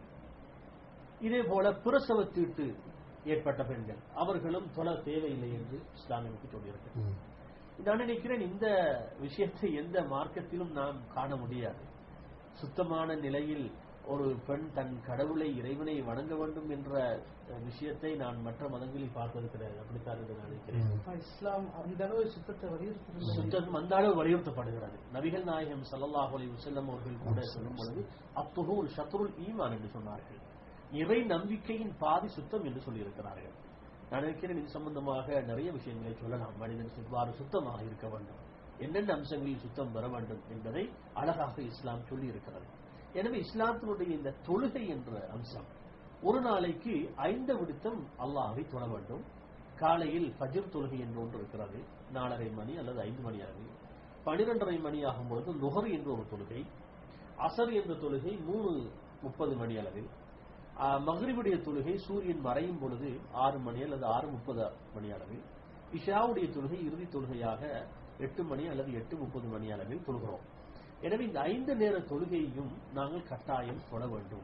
இதே போல பிரசவ தீட்டு ஏற்பட்ட பெண்கள் அவர்களும் தொழ தேவையில்லை என்று இஸ்லாம் எனக்கு சொல்லியிருக்கு ம். நான் நினைக்கிறேன் இந்த விஷயத்தை எந்த மார்க்கத்திலும் நாம் காண முடியாது சுத்தமான நிலையில் ஒரு பெண் தன் கடவுளை இறைவனை வணங்க வேண்டும் என்ற அஹ், விஷயத்தை நான் மற்ற மதங்களில் பார்த்தது கிடையாது அப்படித்தான் என்று நான் நினைக்கிறேன் இஸ்லாம் அந்த அளவு சுத்தத்தை வலியுறுத்துறது சுத்தம் அந்த அளவு வலியுறுத்தப்படுகிறது நபிகள் நாயகம் ஸல்லல்லாஹு அலைஹி வஸல்லம் அவர்கள் கூட சொல்லும் பொழுது அத்துஹூர் ஷத்ருல் ஈமான் என்று சொன்னார்கள் இறை நம்பிக்கையின் பாதி சுத்தம் என்று சொல்லியிருக்கிறார்கள் நான் நினைக்கிறேன் இது சம்பந்தமாக நிறைய விஷயங்களை சொல்லலாம் மனிதன் இவ்வாறு சுத்தமாக இருக்க வேண்டும் என்னென்ன அம்சங்களில் சுத்தம் வர வேண்டும் என்பதை அழகாக இஸ்லாம் சொல்லி இருக்கிறது எனவே இஸ்லாத்தினுடைய இந்த தொழுகை என்ற அம்சம் ஒரு நாளைக்கு ஐந்து விடுத்தம் அல்லாஹை தொழ வேண்டும் காலையில் ஃபஜ்ர் தொழுகை என்று ஒன்று இருக்கிறது நாலரை மணி அல்லது ஐந்து மணி அளவில் பனிரெண்டரை மணி ஆகும்பொழுது நுகர் என்ற ஒரு தொழுகை அசர் என்ற தொழுகை மூணு முப்பது மணி அளவில் ஆஹ், மக்ரிபுடைய தொழுகை சூரியன் மறையும் பொழுது ஆறு மணி அல்லது ஆறு முப்பது மணி அளவில் இஷாவுடைய தொழுகை இறுதி தொழுகையாக எட்டு மணி அல்லது எட்டு முப்பது மணி அளவில் தொழுகிறோம் எனவே இந்த ஐந்து நேர தொழுகையையும் நாங்கள் கட்டாயம் தொட வேண்டும்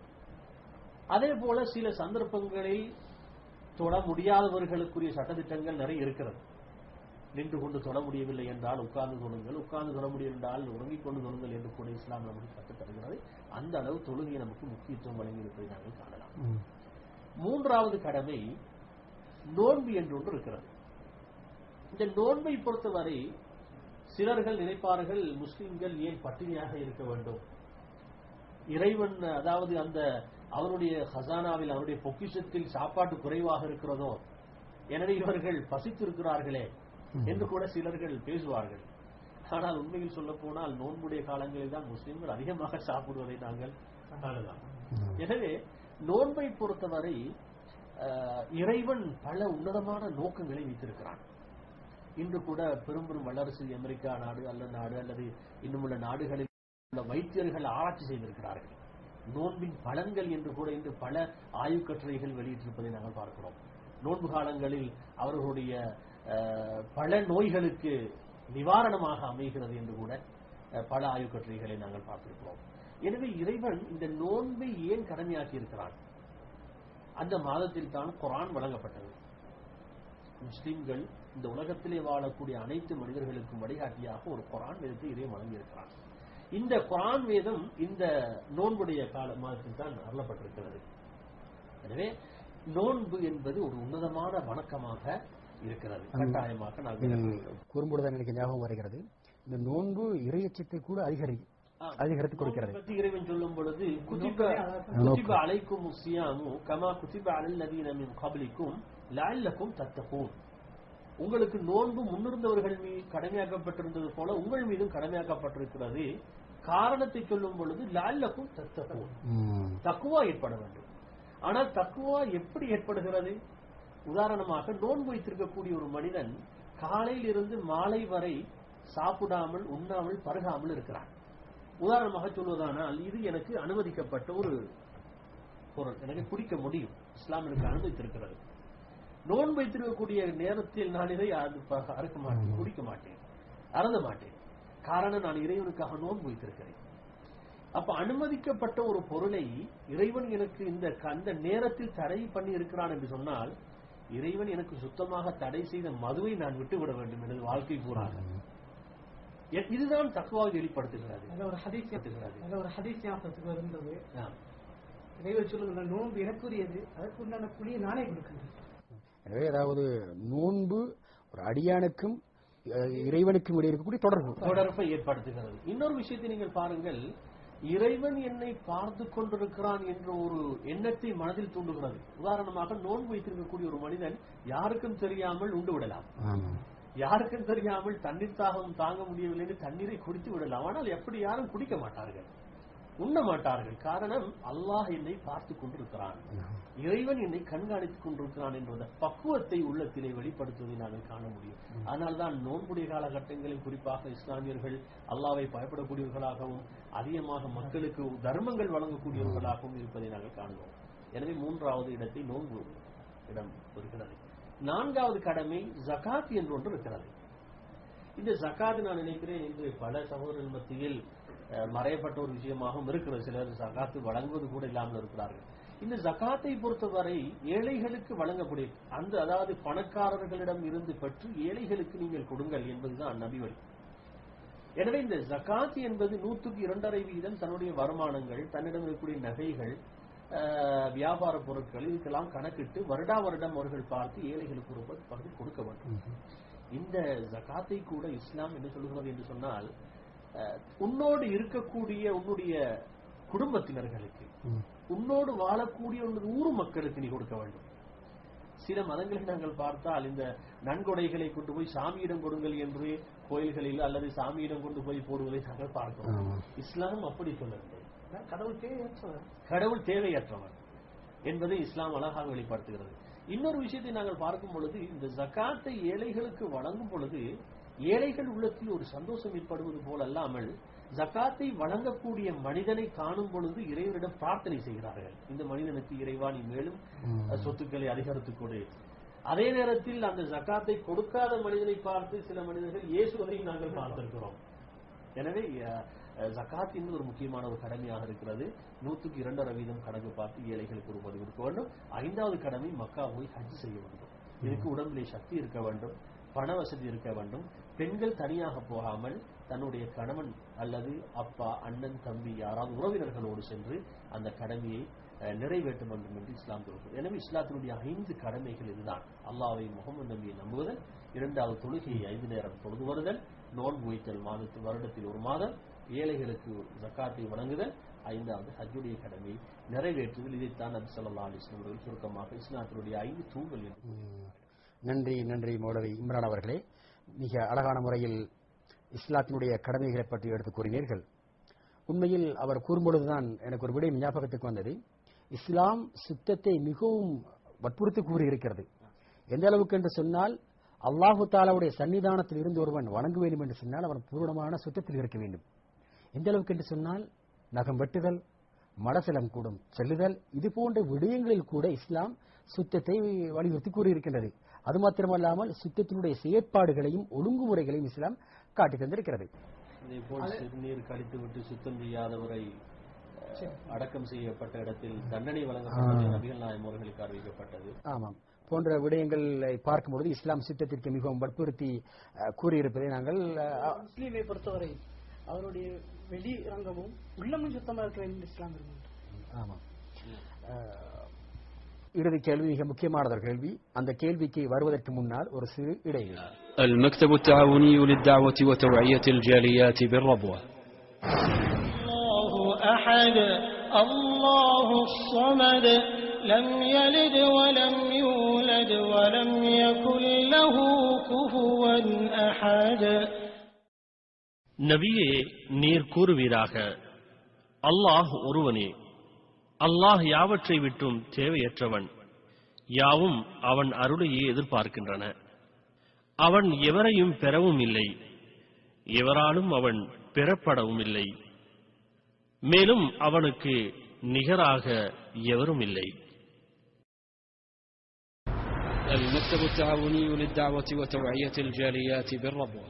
அதே போல சில சந்தர்ப்பங்களில் தொட முடியாதவர்களுக்குரிய சட்டத்திட்டங்கள் நிறைய இருக்கிறது நின்று கொண்டு தொட முடியவில்லை என்றால் உட்கார்ந்து தொழுங்கள் உட்கார்ந்து தொட முடியும் என்றால் உறங்கிக் கொண்டு தொழுங்கள் என்று கூட இஸ்லாம் நமக்கு கற்றுத் தருகிறது அந்த அளவு தொழுகை நமக்கு முக்கியத்துவம் வழங்கி இருப்பதை நாங்கள் காணலாம் ம். மூன்றாவது கடமை நோன்பு என்று ஒன்று இருக்கிறது இந்த நோன்பை பொறுத்தவரை சிலர்கள் நினைப்பார்கள் முஸ்லிம்கள் ஏன் பட்டினியாக இருக்க வேண்டும் இறைவன் அதாவது அந்த அவருடைய ஹசானாவில் அவருடைய பொக்கிஷத்தில் சாப்பாட்டு குறைவாக இருக்கிறதோ எனவே இவர்கள் பசித்திருக்கிறார்களே என்று கூட சிலர்கள் பேசுவார்கள் ஆனால் உண்மையில் சொல்ல போனால் நோன்புடைய காலங்களில் தான் முஸ்லிம்கள் அதிகமாக சாப்பிடுவதை நாங்கள் காணலாம் எனவே நோன்பை பொறுத்தவரை அஹ், இறைவன் பல உன்னதமான நோக்கங்களை வைத்திருக்கிறான் இன்று கூட பெரும் பெரும் வல்லரசு அமெரிக்கா நாடு அல்ல நாடு அல்லது இன்னும் உள்ள நாடுகளில் உள்ள வைத்தியர்கள் ஆராய்ச்சி செய்திருக்கிறார்கள் நோன்பின் பலன்கள் என்று கூட இன்று பல ஆய்வுக் கட்டுரைகள் வெளியிட்டிருப்பதை நாங்கள் பார்க்கிறோம் நோன்பு காலங்களில் அவர்களுடைய அஹ், பல நோய்களுக்கு நிவாரணமாக அமைகிறது என்று கூட அஹ், பல ஆய்வுக் கட்டுரைகளை நாங்கள் பார்த்திருக்கிறோம் எனவே இறைவன் இந்த நோன்பை ஏன் கடமையாக்கி இருக்கிறான் அந்த மாதத்தில் தான் குரான் வழங்கப்பட்டது முஸ்லிம்கள் இந்த உலகத்திலே வாழக்கூடிய அனைத்து மனிதர்களுக்கும் வழிகாட்டியாக ஒரு குரான் வேதத்தை இறைவன் வழங்கியிருக்கிறான் இந்த குரான் வேதம் இந்த நோன்புடைய கால மாதத்தில் தான் அருளப்பட்டிருக்கிறது எனவே நோன்பு என்பது ஒரு உன்னதமான வணக்கமாக இருக்கிறது கட்டாயமாக நாங்கள் கூறும்பொழுது எனக்கு ஞாபகம் வருகிறது இந்த நோன்பு இறையச்சத்தை கூட அதிகரி ஆம். அதிகரித்து கொடுக்கிறது நோன்பு பற்றி இறைவன் சொல்லும் பொழுது குதிப நோக்கம். குதிப அலைக்கும் சியாமு கமா குதிப அலல் நதீன மின் கபலிக்கும் லஅல்லக்கும் தத்தகூன் உங்களுக்கு நோன்பு முன்னிருந்தவர்கள் மீது கடமையாக்கப்பட்டிருந்தது போல உங்கள் மீதும் கடமையாக்கப்பட்டிருக்கிறது காரணத்தை சொல்லும் பொழுது லஅல்லக்கும் தத்தகூன் ம். தக்குவா ஏற்பட வேண்டும் ஆனால் தக்குவா எப்படி ஏற்படுகிறது உதாரணமாக நோன்பு வைத்திருக்கக்கூடிய ஒரு மனிதன் காலையில் இருந்து மாலை வரை சாப்பிடாமல் உண்ணாமல் பருகாமல் இருக்கிறான் உதாரணமாக சொல்வதானால் இது எனக்கு அனுமதிக்கப்பட்ட ஒரு பொருள் எனக்கு குடிக்க முடியும் இஸ்லாம் எனக்கு அனுமதித்திருக்கிறது நோன்பு வைத்திருக்கக்கூடிய நேரத்தில் நான் இதை அது ப- அறுக்க மாட்டேன் குடிக்க மாட்டேன் அறந்த மாட்டேன் காரணம் நான் இறைவனுக்காக நோன்பு வைத்திருக்கிறேன் அப்ப அனுமதிக்கப்பட்ட ஒரு பொருளை இறைவன் எனக்கு இந்த அந்த நேரத்தில் தடை பண்ணி இருக்கிறான் என்று சொன்னால் இறைவன் எனக்கு சுத்தமாக தடை செய்த மதுவை நான் விட்டுவிட வேண்டும் எனது வாழ்க்கை பூராக எ- இதுதான் தக்குவாவை வெளிப்படுத்துகிறது அதுல ஒரு ஹதீஸ் வெளிப்படுத்துகிறது. அதுல ஒரு ஹதீஸ் ஞாபகத்துக்கு வருந்தது ஆம். இறைவர் சொல்லுங்க நோன்பு எனக்குரியது அதற்கு உண்டான புளியை நானே கொடுக்கின்றேன் எனவே அதாவது நோன்பு ஒரு அடியானுக்கும் அஹ், இறைவனுக்கும் இடையே இருக்கக்கூடிய தொடர்பு தொடர்பை ஏற்படுத்துகிறது இன்னொரு விஷயத்தை நீங்கள் பாருங்கள் இறைவன் என்னை பார்த்து கொண்டிருக்கிறான் என்ற ஒரு எண்ணத்தை மனதில் தூண்டுகிறது உதாரணமாக நோன்பு வைத்திருக்கக்கூடிய ஒரு மனிதன் யாருக்கும் தெரியாமல் உண்டு விடலாம் ஆமாம். யாருக்கும் தெரியாமல் தண்ணீர் தாகம் தாங்க முடியவில்லை என்று தண்ணீரை குடித்து விடலாம் ஆனால் எப்படி யாரும் குடிக்க மாட்டார்கள் உண்ண மாட்டார்கள் காரணம் அல்லாஹ் என்னை பார்த்து கொண்டிருக்கிறான் இறைவன் என்னை கண்காணித்துக் கொண்டிருக்கிறான் என்ற பக்குவத்தை உள்ளத்திலே வெளிப்படுத்துவதை நாங்கள் காண முடியும் அதனால்தான் நோன்புடைய காலகட்டங்களில் குறிப்பாக இஸ்லாமியர்கள் அல்லாவை பயப்படக்கூடியவர்களாகவும் அதிகமாக மக்களுக்கு தர்மங்கள் வழங்கக்கூடியவர்களாகவும் இருப்பதை நாங்கள் காண்கிறோம் எனவே மூன்றாவது இடத்தை நோன்பு இடம் வருகிறது நான்காவது கடமை ஜகாத் என்று ஒன்று இருக்கிறது இந்த ஜகாத் நான் நினைக்கிறேன் இன்று பல சகோதரர்கள் மத்தியில் அஹ், மறையப்பட்ட ஒரு விஷயமாகவும் இருக்கிறது சிலர் ஜகாத்து வழங்குவது கூட இல்லாமல் இருக்கிறார்கள் இந்த ஜகாத்தை பொறுத்தவரை ஏழைகளுக்கு வழங்கக்கூடிய அந்த அதாவது பணக்காரர்களிடம் இருந்து பெற்று ஏழைகளுக்கு நீங்கள் கொடுங்கள் என்பதுதான் நபி வழி எனவே இந்த ஜகாத் என்பது நூற்றுக்கு இரண்டரை வீதம் தன்னுடைய வருமானங்கள் தன்னிடம் இருக்கக்கூடிய நகைகள் அஹ், வியாபார பொருட்கள் இதுக்கெல்லாம் கணக்கிட்டு வருடா வருடம் அவர்கள் பார்த்து ஏழைகளுக்கு ஒரு பகுதி கொடுக்க வேண்டும் இந்த ஜகாத்தை கூட இஸ்லாம் என்ன சொல்கிறது என்று சொன்னால் அஹ், உன்னோடு இருக்கக்கூடிய உன்னுடைய குடும்பத்தினர்களுக்கு ம். உன்னோடு வாழக்கூடிய உன்னது ஊர் மக்களுக்கு நீ கொடுக்க வேண்டும் சில மதங்களை நாங்கள் பார்த்தால் இந்த நன்கொடைகளை கொண்டு போய் சாமியிடம் கொடுங்கள் என்று கோயில்களில் அல்லது சாமியிடம் கொண்டு போய் போடுவதை நாங்கள் பார்க்கிறோம் ஆமா. இஸ்லாம் அப்படி சொல்லவில்லை அதான் கடவுள் தேவையற்றவர் கடவுள் தேவையற்றவர் என்பதை இஸ்லாம் அழகாக வெளிப்படுத்துகிறது இன்னொரு விஷயத்தை நாங்கள் பார்க்கும் பொழுது இந்த ஜகாத்தை ஏழைகளுக்கு வழங்கும் பொழுது ஏழைகள் உள்ளத்தில் ஒரு சந்தோஷம் ஏற்படுவது போல அல்லாமல் ஜகாத்தை வழங்கக்கூடிய மனிதனை காணும் பொழுது இறைவனிடம் பிரார்த்தனை செய்கிறார்கள் இந்த மனிதனுக்கு இறைவா நீ மேலும் ம். சொத்துக்களை அதிகரித்துக் கொடு அதே நேரத்தில் அந்த ஜகாத்தை கொடுக்காத மனிதனை பார்த்து சில மனிதர்கள் இயேசுவதையும் நாங்கள் பார்த்திருக்கிறோம் எனவே அஹ், அஹ், ஜகாத் என்பது ஒரு முக்கியமான ஒரு கடமையாக இருக்கிறது நூற்றுக்கு இரண்டரை வீதம் கணக்கு பார்த்து ஏழைகளுக்கு ஒரு பதிவு கொடுக்க வேண்டும் ஐந்தாவது கடமை மக்கா போய் ஹஜ் செய்ய வேண்டும் இதுக்கு உடம்பிலே சக்தி இருக்க வேண்டும் பண வசதி இருக்க வேண்டும் பெண்கள் தனியாக போகாமல் தன்னுடைய கணவன் அல்லது அப்பா அண்ணன் தம்பி யாராவது உறவினர்களோடு சென்று அந்த கடமையை அஹ், நிறைவேற்ற வேண்டும் என்று இஸ்லாம் சொல்கிறது எனவே இஸ்லாத்தினுடைய ஐந்து கடமைகள் இதுதான் அல்லாவை முகமது நபியை நம்புவதல் இரண்டாவது தொழுகையை ஐந்து நேரம் தொழுது வருதல் நோன்பு வைத்தல் மாதத்தில் வருடத்தில் ஒரு மாதம் ஏழைகளுக்கு ஜக்காத்தை வழங்குதல் ஐந்தாவது ஹஜ்ஜுடைய கடமையை நிறைவேற்றுதல் இதைத்தான் நபி ஸல்லல்லாஹு அலைஹி வஸல்லம் அவர்கள் சுருக்கமாக இஸ்லாத்தினுடைய ஐந்து தூண்கள் என்று கூறியிருக்கிறார்கள். நன்றி நன்றி மௌலவி இம்ரான் அவர்களே மிக அழகான முறையில் இஸ்லாத்தினுடைய கடமைகளை பற்றி எடுத்து கூறினீர்கள் உண்மையில் அவர் கூறும்பொழுதுதான் எனக்கு ஒரு விடயம் ஞாபகத்துக்கு வந்தது இஸ்லாம் சுத்தத்தை மிகவும் வற்புறுத்தி கூறியிருக்கிறது எந்த அளவுக்கு என்று சொன்னால் அல்லாஹு தாலாவுடைய சன்னிதானத்தில் இருந்து ஒருவன் வணங்க வேண்டும் என்று சொன்னால் அவன் பூரணமான சுத்தத்தில் இருக்க வேண்டும் எந்த அளவுக்கு என்று சொன்னால் நகம் வெட்டுதல் மடசலம் கூடும் செல்லுதல் இது போன்ற விடயங்களில் கூட இஸ்லாம் சுத்தத்தை வலியுறுத்தி கூறியிருக்கின்றது அது மாத்திரமல்லாமல் சுத்தத்தினுடைய செயற்பாடுகளையும் ஒழுங்குமுறைகளையும் இஸ்லாம் காட்டி தந்திருக்கிறது இதே போல் சிறுநீர் கழித்து விட்டு சுத்தம் செய்யாதவரை அஹ், அடக்கம் செய்யப்பட்ட இடத்தில் தண்டனை வழங்கப்பட்டது நபிகள் நாயம் அவர்களுக்கு அறிவிக்கப்பட்டது ஆமாம் போன்ற விடயங்களை பார்க்கும்பொழுது இஸ்லாம் சுத்தத்திற்கு மிகவும் வற்புறுத்தி அஹ், கூறியிருப்பதை நாங்கள் அஹ், முஸ்லீமை பொறுத்தவரை அவருடைய வெளிரங்கமும் உள்ளமும் சுத்தமா இருக்க வேண்டும் என்று இஸ்லாம் விரும்புகின்றது ஆமாம் அஹ், இறுதி கேள்வி மிக முக்கியமானது ஒரு கேள்வி அந்த கேள்விக்கு வருவதற்கு முன்னால் ஒரு சிறு இடைவேளை المكتب التعاوني للدعوة وتوعية الجاليات بالربوة الله أحد الله الصمد لم يلد ولم يولد ولم يكن له كفوا أحد நபியே நீர் கூறுவீராக அல்லாஹ் ஒருவனே அல்லாஹ் யாவற்றை விட்டும் தேவையற்றவன் யாவும் அவன் அருளையே எதிர்பார்க்கின்றன அவன் எவரையும் பெறவும் இல்லை எவராலும் அவன் பெறப்படவும் இல்லை மேலும் அவனுக்கு நிகராக எவரும் இல்லை المكتب التعاوني للدعوة وتوعية الجاليات بالربوة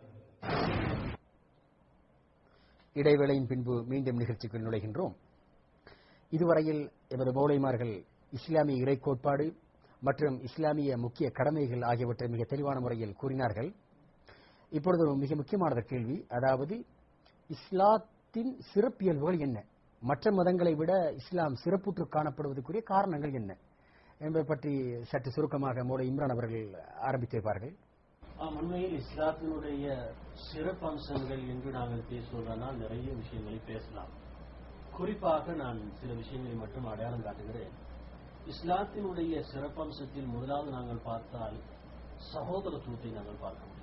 இடைவேளையின் பின்பு மீண்டும் நிகழ்ச்சிக்குள் நுழைகின்றோம் இதுவரையில் எமது மௌலைமார்கள் இஸ்லாமிய இறை கோட்பாடு மற்றும் இஸ்லாமிய முக்கிய கடமைகள் ஆகியவற்றை மிக தெளிவான முறையில் கூறினார்கள் இப்பொழுது ஒரு மிக முக்கியமான கேள்வி அதாவது இஸ்லாத்தின் சிறப்பியல்புகள் என்ன மற்ற மதங்களை விட இஸ்லாம் சிறப்புற்று காணப்படுவதற்குரிய காரணங்கள் என்ன என்பதை பற்றி சற்று சுருக்கமாக மௌலை இம்ரான் அவர்கள் ஆரம்பித்து வைப்பார்கள் ஆம், உண்மையில் இஸ்லாத்தினுடைய சிறப்பம்சங்கள் என்று நாங்கள் பேசுவதனால் நிறைய விஷயங்களை பேசலாம் குறிப்பாக நான் சில விஷயங்களை மட்டும் அடையாளம் காட்டுகிறேன் இஸ்லாத்தினுடைய சிறப்பம்சத்தில் முதலாவது நாங்கள் பார்த்தால் சகோதரத்துவத்தை நாங்கள் பார்க்க முடியும்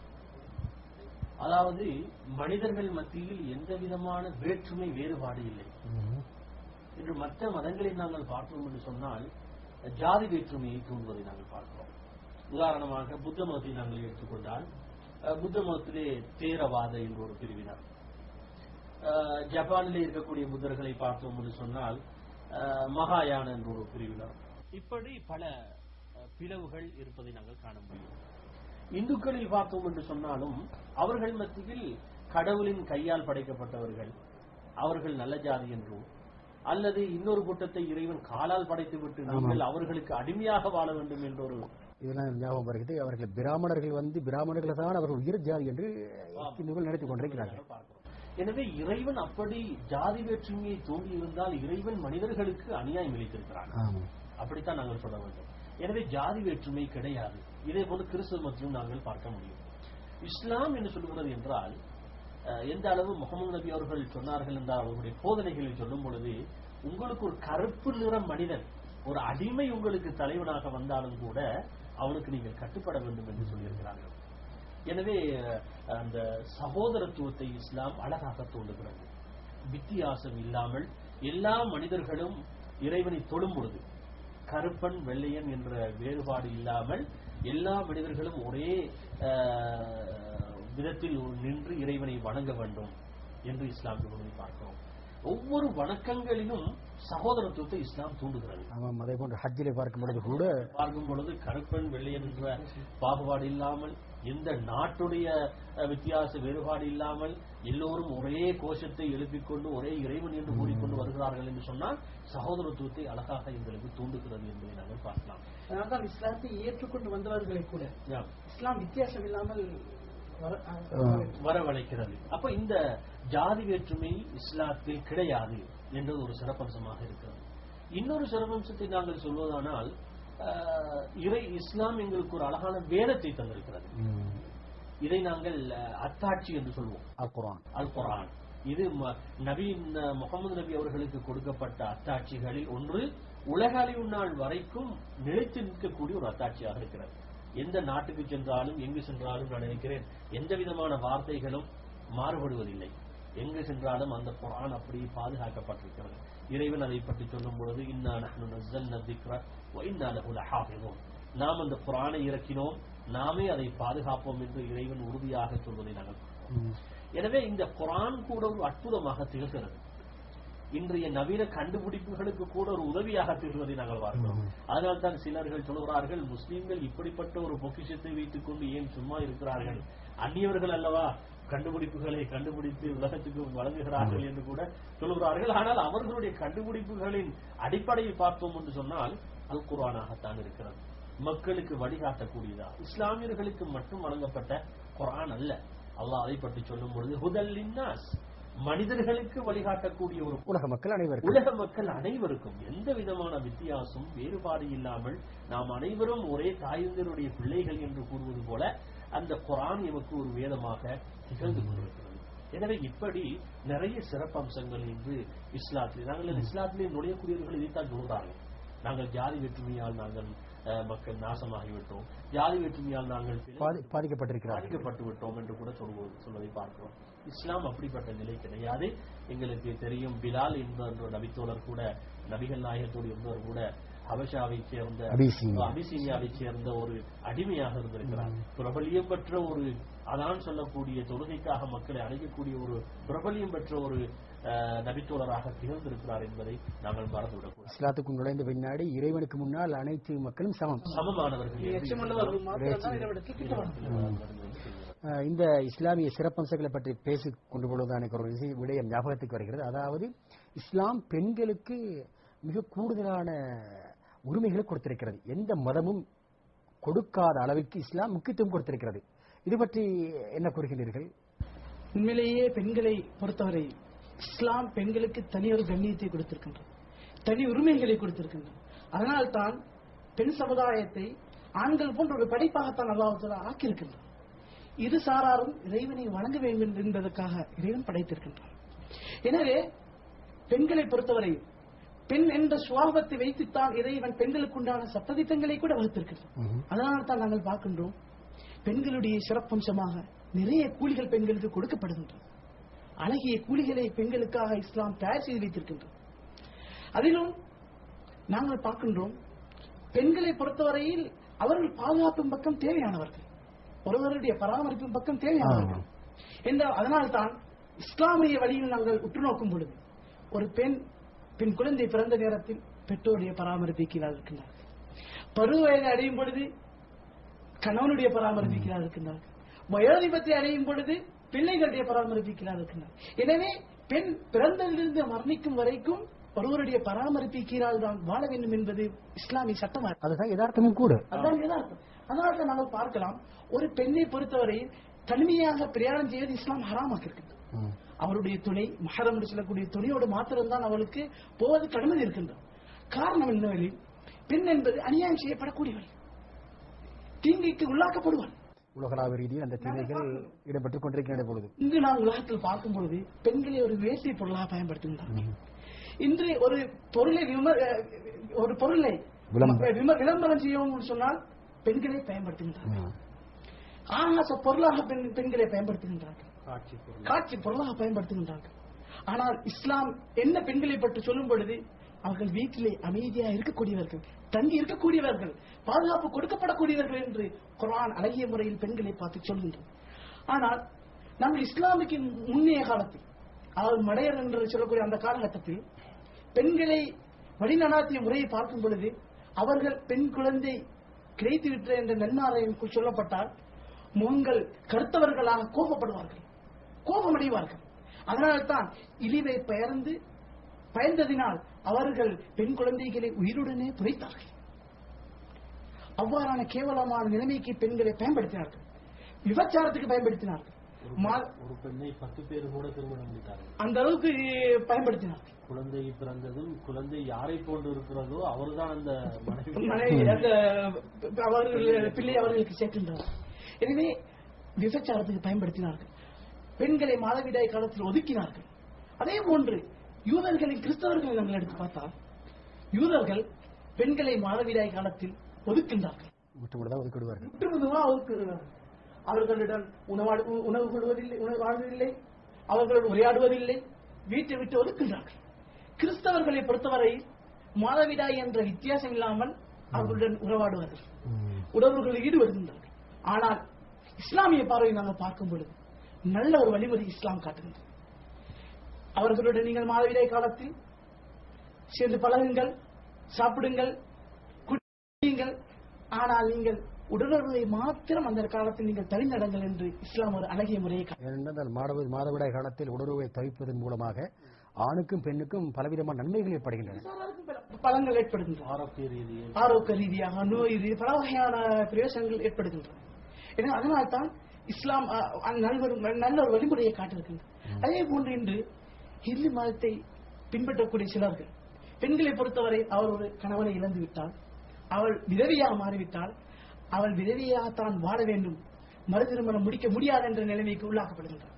அதாவது மனிதர்கள் மத்தியில் எந்த விதமான வேற்றுமை வேறுபாடு இல்லை இன்று மற்ற மதங்களை நாங்கள் பார்த்தோம் என்று சொன்னால் ஜாதி வேற்றுமையை தூண்டுவதை நாங்கள் பார்க்கிறோம் உதாரணமாக புத்த மதத்தை நாங்கள் எடுத்துக்கொண்டால் அஹ், புத்த மதத்திலே தேரவாத என்ற ஒரு பிரிவினர் அஹ், ஜப்பானிலே இருக்கக்கூடிய புத்தர்களை பார்த்தோம் என்று சொன்னால் அஹ், மகாயான என்ற ஒரு பிரிவினர் இப்படி பல அஹ், பிளவுகள் இருப்பதை நாங்கள் காண முடியும் இந்துக்களில் பார்த்தோம் என்று சொன்னாலும் அவர்கள் மத்தியில் கடவுளின் கையால் படைக்கப்பட்டவர்கள் அவர்கள் நல்ல ஜாதி என்றும் அல்லது இன்னொரு கூட்டத்தை இறைவன் காலால் படைத்து விட்டு நீங்கள் அவர்களுக்கு அடிமையாக வாழ வேண்டும் என்ற ஒரு இதெல்லாம் ஞாபகம் வருகிறது அவர்கள் பிராமணர்கள் வந்து பிராமணர்கள் தான் அவர்கள் உயிர் ஜாதி என்று இந்துக்கள் நினைத்துக் கொண்டிருக்கிறார்கள் பார்க்கிறோம். எனவே இறைவன் அப்படி ஜாதி வேற்றுமையை தூண்டி இருந்தால் இறைவன் மனிதர்களுக்கு அநியாயம் இழைத்திருக்கிறான் ஆமாம் அப்படித்தான் நாங்கள் சொல்ல வேண்டும் எனவே ஜாதி வேற்றுமை கிடையாது இதே போல கிறிஸ்துவ மதத்திலும் நாங்கள் பார்க்க முடியும் இஸ்லாம் என்று சொல்லுகிறது என்றால் அஹ், எந்த அளவு முகமது நபி அவர்கள் சொன்னார்கள் என்றால் அவர்களுடைய போதனைகளில் சொல்லும் பொழுது உங்களுக்கு ஒரு கருப்பு நிற மனிதன் ஒரு அடிமை உங்களுக்கு தலைவனாக வந்தாலும் கூட அவனுக்கு நீங்கள் கட்டுப்பட வேண்டும் என்று சொல்லியிருக்கிறார்கள் எனவே அஹ், அந்த சகோதரத்துவத்தை இஸ்லாம் அழகாக தோன்றுகிறது வித்தியாசம் இல்லாமல் எல்லா மனிதர்களும் இறைவனை தொழும் பொழுது கருப்பன் வெள்ளையன் என்ற வேறுபாடு இல்லாமல் எல்லா மனிதர்களும் ஒரே அஹ், விதத்தில் நின்று இறைவனை வணங்க வேண்டும் என்று இஸ்லாம் சொல்வதை பார்க்கிறோம் ஒவ்வொரு வணக்கங்களிலும் சகோதரத்துவத்தை இஸ்லாம் தூண்டுகிறது ஆமாம் அதே போன்று ஹஜ்ஜிலே பார்க்கும் பொழுது கூட பார்க்கும் பொழுது கருப்பன் வெள்ளையன் என்ற பாகுபாடு இல்லாமல் எந்த நாட்டுடைய அஹ், வித்தியாச வேறுபாடு இல்லாமல் எல்லோரும் ஒரே கோஷத்தை எழுப்பிக் கொண்டு ஒரே இறைவன் என்று கூறிக்கொண்டு வருகிறார்கள் என்று சொன்னால் சகோதரத்துவத்தை அழகாக எங்களுக்கு தூண்டுகிறது என்பதை நாங்கள் பார்க்கலாம் அதனால்தான் இஸ்லாத்தை ஏற்றுக்கொண்டு வந்தவர்களை கூட Yeah. இஸ்லாம் வித்தியாசம் இல்லாமல் வர- வரவழைக்கிறது அப்ப இந்த ஜாதி வேற்றுமை இஸ்லாத்தில் கிடையாது என்றது ஒரு சிறப்பம்சமாக இருக்கிறது இன்னொரு சிறப்பம்சத்தை நாங்கள் சொல்வதானால் அஹ், இறை இஸ்லாம் எங்களுக்கு ஒரு அழகான வேதத்தை தந்திருக்கிறது இதை நாங்கள் அஹ், அத்தாட்சி என்று சொல்வோம் அல் குர்ஆன் அல் குர்ஆன் இது ம- நபி ந- முகமது நபி அவர்களுக்கு கொடுக்கப்பட்ட அத்தாட்சிகளில் ஒன்று உலக அழிவு நாள் வரைக்கும் நிலைத்து நிற்கக்கூடிய ஒரு அத்தாட்சியாக இருக்கிறது எந்த நாட்டுக்கு சென்றாலும் எங்கு சென்றாலும் நான் நினைக்கிறேன் எந்த விதமான வார்த்தைகளும் மாறுபடுவதில்லை எங்கு சென்றாலும் அந்த குர்ஆன் அப்படி பாதுகாக்கப்பட்டிருக்கிறது இறைவன் அதை பற்றி சொல்லும் பொழுது இன்னா நஹ்னு நஸ்ஸல்னா திக்ர வ இன்னா லஹு லஹாஃபிظூன் நாம் அந்த குர்ஆனை இறக்கினோம் நாமே அதை பாதுகாப்போம் என்று இறைவன் உறுதியாக சொல்வதை நாங்கள் பார்க்கிறோம். எனவே இந்த குர்ஆன் கூட ஒரு அற்புதமாக திகழ்கிறது இன்றைய நவீன கண்டுபிடிப்புகளுக்கு கூட ஒரு உதவியாக திகழ்வதை நாங்கள் பார்க்கிறோம் அதனால் தான் சிலர்கள் சொல்கிறார்கள் முஸ்லிம்கள் இப்படிப்பட்ட ஒரு பொக்கிஷத்தை வைத்துக் கொண்டு ஏன் சும்மா இருக்கிறார்கள் அந்நியவர்கள் அல்லவா கண்டுபிடிப்புகளை கண்டுபிடித்து உலகத்துக்கு வழங்குகிறார்கள் என்று கூட சொல்கிறார்கள் ஆனால் அவர்களுடைய கண்டுபிடிப்புகளின் அடிப்படையை பார்த்தோம் என்று சொன்னால் அல் குர்ஆனாகத்தான் இருக்கிறது மக்களுக்கு வழிகாட்டக்கூடியதா இஸ்லாமியர்களுக்கு மட்டும் வழங்கப்பட்ட குர்ஆன் அல்ல அல்லாஹ் அதை பற்றி சொல்லும் பொழுது ஹுதல் லின்னாஸ் மனிதர்களுக்கு வழிகாட்டக்கூடிய ஒரு உலக மக்கள் அனைவருக்கும் உலக மக்கள் அனைவருக்கும் எந்த விதமான வித்தியாசம் வேறுபாடு இல்லாமல் நாம் அனைவரும் ஒரே தாயந்தருடைய பிள்ளைகள் என்று கூறுவது போல அந்த குரான் எமக்கு ஒரு வேதமாக திகழ்ந்து கொண்டிருக்கிறது எனவே இப்படி நிறைய சிறப்பம்சங்கள் இன்று இஸ்லாத்திலே நாங்கள் இஸ்லாத்திலே நுழையக்கூடியவர்கள் இதைத்தான் சொல்கிறார்கள் நாங்கள் ஜாதி வேற்றுமையால் நாங்கள் அஹ், மக்கள் நாசமாகிவிட்டோம் ஜாதி வேற்றுமையால் நாங்கள் பாதி- பாதிக்கப்பட்டிருக்கிறார்கள் பாதிக்கப்பட்டு விட்டோம் என்று கூட சொல்வது சொல்வதை பார்க்கிறோம் இஸ்லாம் அப்படிப்பட்ட நிலை கிடையாது எங்களுக்கு தெரியும் பிலால் என்ற ஒரு நபித்தோழர் கூட நபிகள் நாயகத்தோடு இருந்தவர் கூட ஹபஷாவை சேர்ந்த அபிசீனியா. அபிசீனியாவை சேர்ந்த ஒரு அடிமையாக இருந்திருக்கிறார் பிரபலியம் பெற்ற ஒரு அதான் சொல்லக்கூடிய தொழுகைக்காக மக்களை அழைக்கக்கூடிய ஒரு பிரபலியம் பெற்ற ஒரு அஹ், நபித்தோழராக திகழ்ந்திருக்கிறார் என்பதை நாங்கள் மறந்துவிடக்கூடாது இஸ்லாத்துக்கு நுழைந்த பின்னாடி இறைவனுக்கு முன்னால் அனைத்து மக்களும் சமம் சமமானவர்கள் என்று எச்சமுள்ளவர்கள் மாத்திரம்தான் இறைவனுக்கு கிட்டப்படுகிறார் அஹ் இந்த இஸ்லாமிய சிறப்பம்சங்களை பற்றி பேசிக் கொண்டு பொழுது எனக்கு ஒரு விஷயம் விடயம் ஞாபகத்துக்கு வருகிறது அதாவது இஸ்லாம் பெண்களுக்கு மிக கூடுதலான உரிமைகளை கொடுத்திருக்கிறது எந்த மதமும் கொடுக்காத அளவிற்கு இஸ்லாம் முக்கியத்துவம் கொடுத்திருக்கிறது இது பற்றி என்ன கூறுகின்றீர்கள் உண்மையிலேயே பெண்களை பொறுத்தவரை இஸ்லாம் பெண்களுக்கு தனி ஒரு கண்ணியத்தை கொடுத்திருக்கின்றது தனி உரிமைகளை கொடுத்திருக்கின்றது அதனால்தான் பெண் சமுதாயத்தை ஆண்கள் போன்ற ஒரு படைப்பாகத்தான் அல்லாஹ் ஆக்கியிருக்கின்றார் இரு சாராரும் இறைவனை வணங்க வேண்டும் என்பதற்காக இறைவன் படைத்திருக்கின்றார் எனவே பெண்களை பொறுத்தவரை பெண் என்ற சுவாபத்தை வைத்துத்தான் இறைவன் பெண்களுக்குண்டான சட்டதிட்டங்களை கூட வகுத்திருக்கிறார் அதனால் தான் நாங்கள் பார்க்கின்றோம் பெண்களுடைய சிறப்பம்சமாக நிறைய கூலிகள் பெண்களுக்கு கொடுக்கப்படுகின்றன அழகிய கூலிகளை பெண்களுக்காக இஸ்லாம் தயார் செய்து வைத்திருக்கின்றது அதிலும் நாங்கள் பார்க்கின்றோம் பெண்களை பொறுத்தவரையில் அவர்கள் பாதுகாப்பின் பக்கம் தேவையானவர்கள் ஒருவருடைய பராமரிப்பின் பக்கம் தேவையானவர்கள் என்ற அதனால்தான் இஸ்லாமிய வழியில் நாங்கள் உற்று நோக்கும் பொழுது ஒரு பெண் பெண் குழந்தை பிறந்த நேரத்தில் பெற்றோருடைய பராமரிப்பை கீழாக இருக்கின்றார்கள் பருவ வயது அடையும் பொழுது கணவனுடைய பராமரிப்பிக்கிறார் இருக்கின்றார்கள் வயோதிபத்தை அடையும் பொழுது பிள்ளைகளுடைய பராமரிப்பிக்கிறார் இருக்கின்றார் எனவே பெண் பிறந்ததிலிருந்து மரணிக்கும் வரைக்கும் ஒருவருடைய பராமரிப்பை கீழால் தான் வாழ வேண்டும் என்பது இஸ்லாமிய சட்டமாக அதுதான் யதார்த்தமும் கூட அதுதான் யதார்த்தம் அதனால தான் நாங்கள் பார்க்கலாம் ஒரு பெண்ணை பொறுத்தவரை தனிமையாக பிரயாணம் செய்வது இஸ்லாம் ஹராமாக்கி இருக்கின்றது ம். அவருடைய துணை மஹரம் என்று சொல்லக்கூடிய துணையோடு மாத்திரம்தான் அவளுக்கு போவது கடமை இருக்கின்றது காரணம் என்னவெனில் பெண் என்பது அநியாயம் செய்யப்படக்கூடியவள் தீங்கிக்கு உள்ளாக்கப்படுவாள் உலகளாவிய ரீதியில் அந்த தீமைகள் இடம்பெற்றுக் கொண்டிருக்கின்ற பொழுது இன்று நாம் உலகத்தில் பார்க்கும் பொழுது பெண்களை ஒரு வேட்டை பொருளாக பயன்படுத்துகின்றார்கள் இன்று ஒரு பொருளை விம- அஹ் ஒரு பொருளை விளம்பரம். விம- விளம்பரம் செய்யவும் சொன்னால் பெண்களை பயன்படுத்துகின்றார்கள் ஆகாச பொருளாக பெண் பெண்களை பயன்படுத்துகின்றார்கள் காட்சி பொருள் காட்சி பொருளாக பயன்படுத்துகின்றார்கள் ஆனால் இஸ்லாம் என்ன பெண்களை பற்றி சொல்லும் பொழுது அவர்கள் வீட்டிலே அமைதியா இருக்கக்கூடியவர்கள் தங்கி இருக்கக்கூடியவர்கள் பாதுகாப்பு கொடுக்கப்படக்கூடியவர்கள் என்று குர்ஆன் அழகிய முறையில் பெண்களை பார்த்து சொல்கின்றது ஆனால் நாங்கள் இஸ்லாமுக்கு முன்னைய காலத்தில் அதாவது மடையர் என்று சொல்லக்கூடிய அந்த காலகட்டத்தில் பெண்களை வழிநடாத்திய முறையை பார்க்கும் பொழுது அவர்கள் பெண் குழந்தை கிடைத்து விட்ட என்ற நன்மாரையும் சொல்லப்பட்டால் முகங்கள் கருத்தவர்களாக கோபப்படுவார்கள் கோபமடைவார்கள் அதனால்தான் இழிவை பெயர்ந்து பயந்ததினால் அவர்கள் பெண் குழந்தைகளை உயிருடனே புதைத்தார்கள் அவ்வாறான கேவலமான நிலைமைக்கு பெண்களை பயன்படுத்தினார்கள் விபச்சாரத்துக்கு பயன்படுத்தினார்கள் ஒரு மா- பெண்- ஒரு பெண்ணை பத்து பேர் கூட திருமணம் முடித்தார்கள் அந்த அளவுக்கு பயன்படுத்தினார்கள் குழந்தை பிறந்ததும் குழந்தை யாரை போன்று இருக்கிறதோ அவர்தான் அந்த மனைவி மனைவி அந்த அவர்கள் பிள்ளை அவர்களுக்கு சேர்க்கின்றார் எனவே விபச்சாரத்துக்கு பயன்படுத்தினார்கள் பெண்களை மாதவிடாய் காலத்தில் ஒதுக்கினார்கள் அதே போன்று யூதர்களின் கிறிஸ்தவர்களை நாங்கள் எடுத்து பார்த்தால் யூதர்கள் பெண்களை மாதவிடாய் காலத்தில் ஒதுக்கின்றார்கள் முற்றுமுழுதாக ஒதுக்கிடுவார்கள் முற்றுமுதுமாக ஒதுக்குகிறார்கள் அவர்களிடம் உணவாடு உ- உணவு கொள்வதில்லை உணவு வாழ்வதில்லை அவர்களுடன் உரையாடுவதில்லை வீட்டை விட்டு ஒதுக்கின்றார்கள் கிறிஸ்தவர்களை பொறுத்தவரை மாதவிடாய் என்ற வித்தியாசம் இல்லாமல் அவர்களுடன் உறவாடுவார்கள் உறவுகளில் ஈடுபடுகின்றார்கள் ஆனால் இஸ்லாமிய பார்வையை நாங்கள் பார்க்கும் பொழுது நல்ல ஒரு வழிமுறை இஸ்லாம் காட்டுகின்றது அவர்களுடன் நீங்கள் மாதவிடாய் காலத்தில் சேர்ந்து பழகுங்கள் சாப்பிடுங்கள் குடியுங்கள் ஆனால் நீங்கள் உடலுறவை மாத்திரம் அந்த காலத்தில் நீங்கள் தனிநடங்கள் என்று இஸ்லாம் ஒரு அழகிய முறையை காட்டுகிறது. ஏனென்றால் மாதவி மாதவிடாய் காலத்தில் உடலுறவை தவிப்பதன் மூலமாக ஆணுக்கும் பெண்ணுக்கும் பலவிதமான நன்மைகள் ஏற்படுகின்றன எல்லாருக்கும் பல பலங்கள் ஏற்படுகின்றன ஆரோக்கிய ரீதியில் ஆரோக்கிய ரீதியாக நோய் ரீதி பல வகையான பிரயோசனங்கள் ஏற்படுகின்றன எனவே அதனால்தான் இஸ்லாம் அஹ், அஹ், நல்ல ஒரு நல்ல ஒரு வழிமுறையை காட்டிருக்கின்றது அதே போன்று இன்று இந்து மதத்தை பின்பற்றக்கூடிய சிலர்கள் பெண்களை பொறுத்தவரை அவர் ஒரு கணவனை இழந்து விட்டால் அவள் விதவியாக மாறிவிட்டால் அவள் விதவியாக தான் வாழ வேண்டும் மறு திருமணம் முடிக்க முடியாது என்ற நிலைமைக்கு உள்ளாக்கப்படுகின்றார்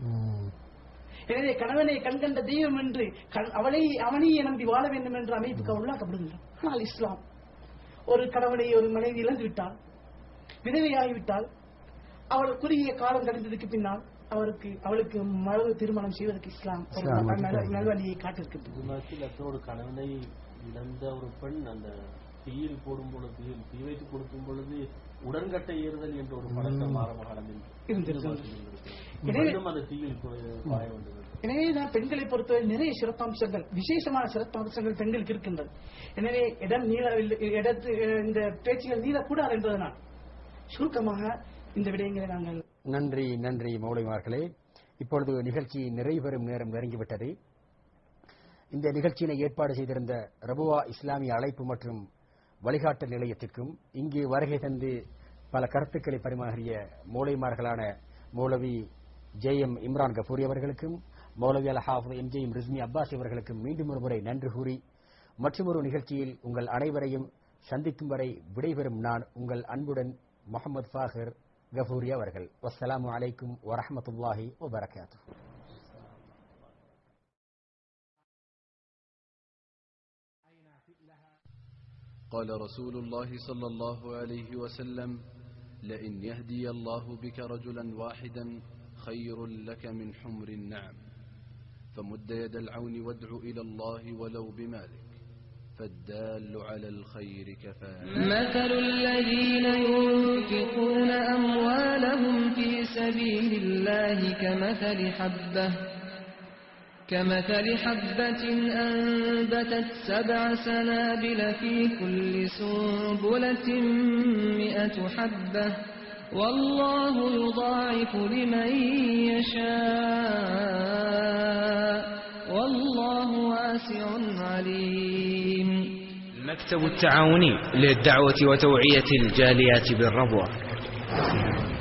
எனவே கணவனை கண்கண்ட தெய்வம் என்று கண்- அவளை அவனையே நம்பி வாழ வேண்டும் என்ற அமைப்புக்கு அவள் உள்ளாக்கப்படுகின்றார் ஆனால் இஸ்லாம் ஒரு கணவனை ஒரு மனைவி இழந்து விட்டால் விதவையாகிவிட்டால் அவள் குறுகிய காலம் கழிந்ததுக்கு பின்னால் அவருக்கு அவளுக்கு மறு திருமணம் செய்வதற்கு இஸ்லாம் ஒரு இஸ்லாம் நல்- வழிகாட்டுகிறது. நல்வழியை காட்டிருக்கின்றது இது மாதிரி ஒரு கணவனை இழந்த ஒரு பெண் அந்த தீயில் போடும் பொழுது தீயில் தீ வைத்து கொடுக்கும் பொழுது உடன்கட்டை ஏறுதல் என்ற ஒரு பழக்கம் ஆரம்ப காலத்தில் இருந்திருக்கிறது. எனவே அந்த தீயில் போய் பாய வேண்டும் எனவே தான் பெண்களை பொறுத்தவரை நிறைய சிறப்பம்சங்கள் விசேஷமான சிறப்பம்சங்கள் பெண்களுக்கு இருக்கின்றது எனவே இடம் நீள இடத்து இந்த பேச்சுகள் நீளக்கூடாது என்பதனால் சுருக்கமாக இந்த விடயங்களை நாங்கள் நன்றி நன்றி மௌலிமார்களே இப்பொழுது நிகழ்ச்சி நிறைவு பெறும் நேரம் நெருங்கிவிட்டது இந்த நிகழ்ச்சியினை ஏற்பாடு செய்திருந்த ரபுவா இஸ்லாமிய அழைப்பு மற்றும் வழிகாட்டல் நிலையத்திற்கும் இங்கு வருகை தந்து பல கருத்துக்களை பரிமாறிய மூளைமார்களான மௌலவி ஜே எம் இம்ரான் கபூரி அவர்களுக்கும் மௌலவி அல் ஹாஃபு M J M Rizmi Abbas அவர்களுக்கும் மீண்டும் ஒரு முறை நன்றி கூறி மற்றொரு நிகழ்ச்சியில் உங்கள் அனைவரையும் சந்திக்கும் வரை விடைபெறும் நான் உங்கள் அன்புடன் முகமது ஃபாஹிர் கபூரி அவர்கள் வஸ்ஸலாமு அலைக்கும் வரஹ்மத்துல்லாஹி வபரகாத்துஹு قال رسول الله صلى الله عليه وسلم لئن يهدي الله بك رجلا واحدا خير لك من حمر النعم فمد يد العون وادع إلى الله ولو بمالك فالدال على الخير كفاعل مثل الذين ينفقون أموالهم في سبيل الله كمثل حبة كمثل حبة أنبتت سبع سنابل في كل سنبلة مئة حبة والله يضاعف لمن يشاء والله واسع عليم المكتب التعاوني للدعوة وتوعية الجاليات بالربوة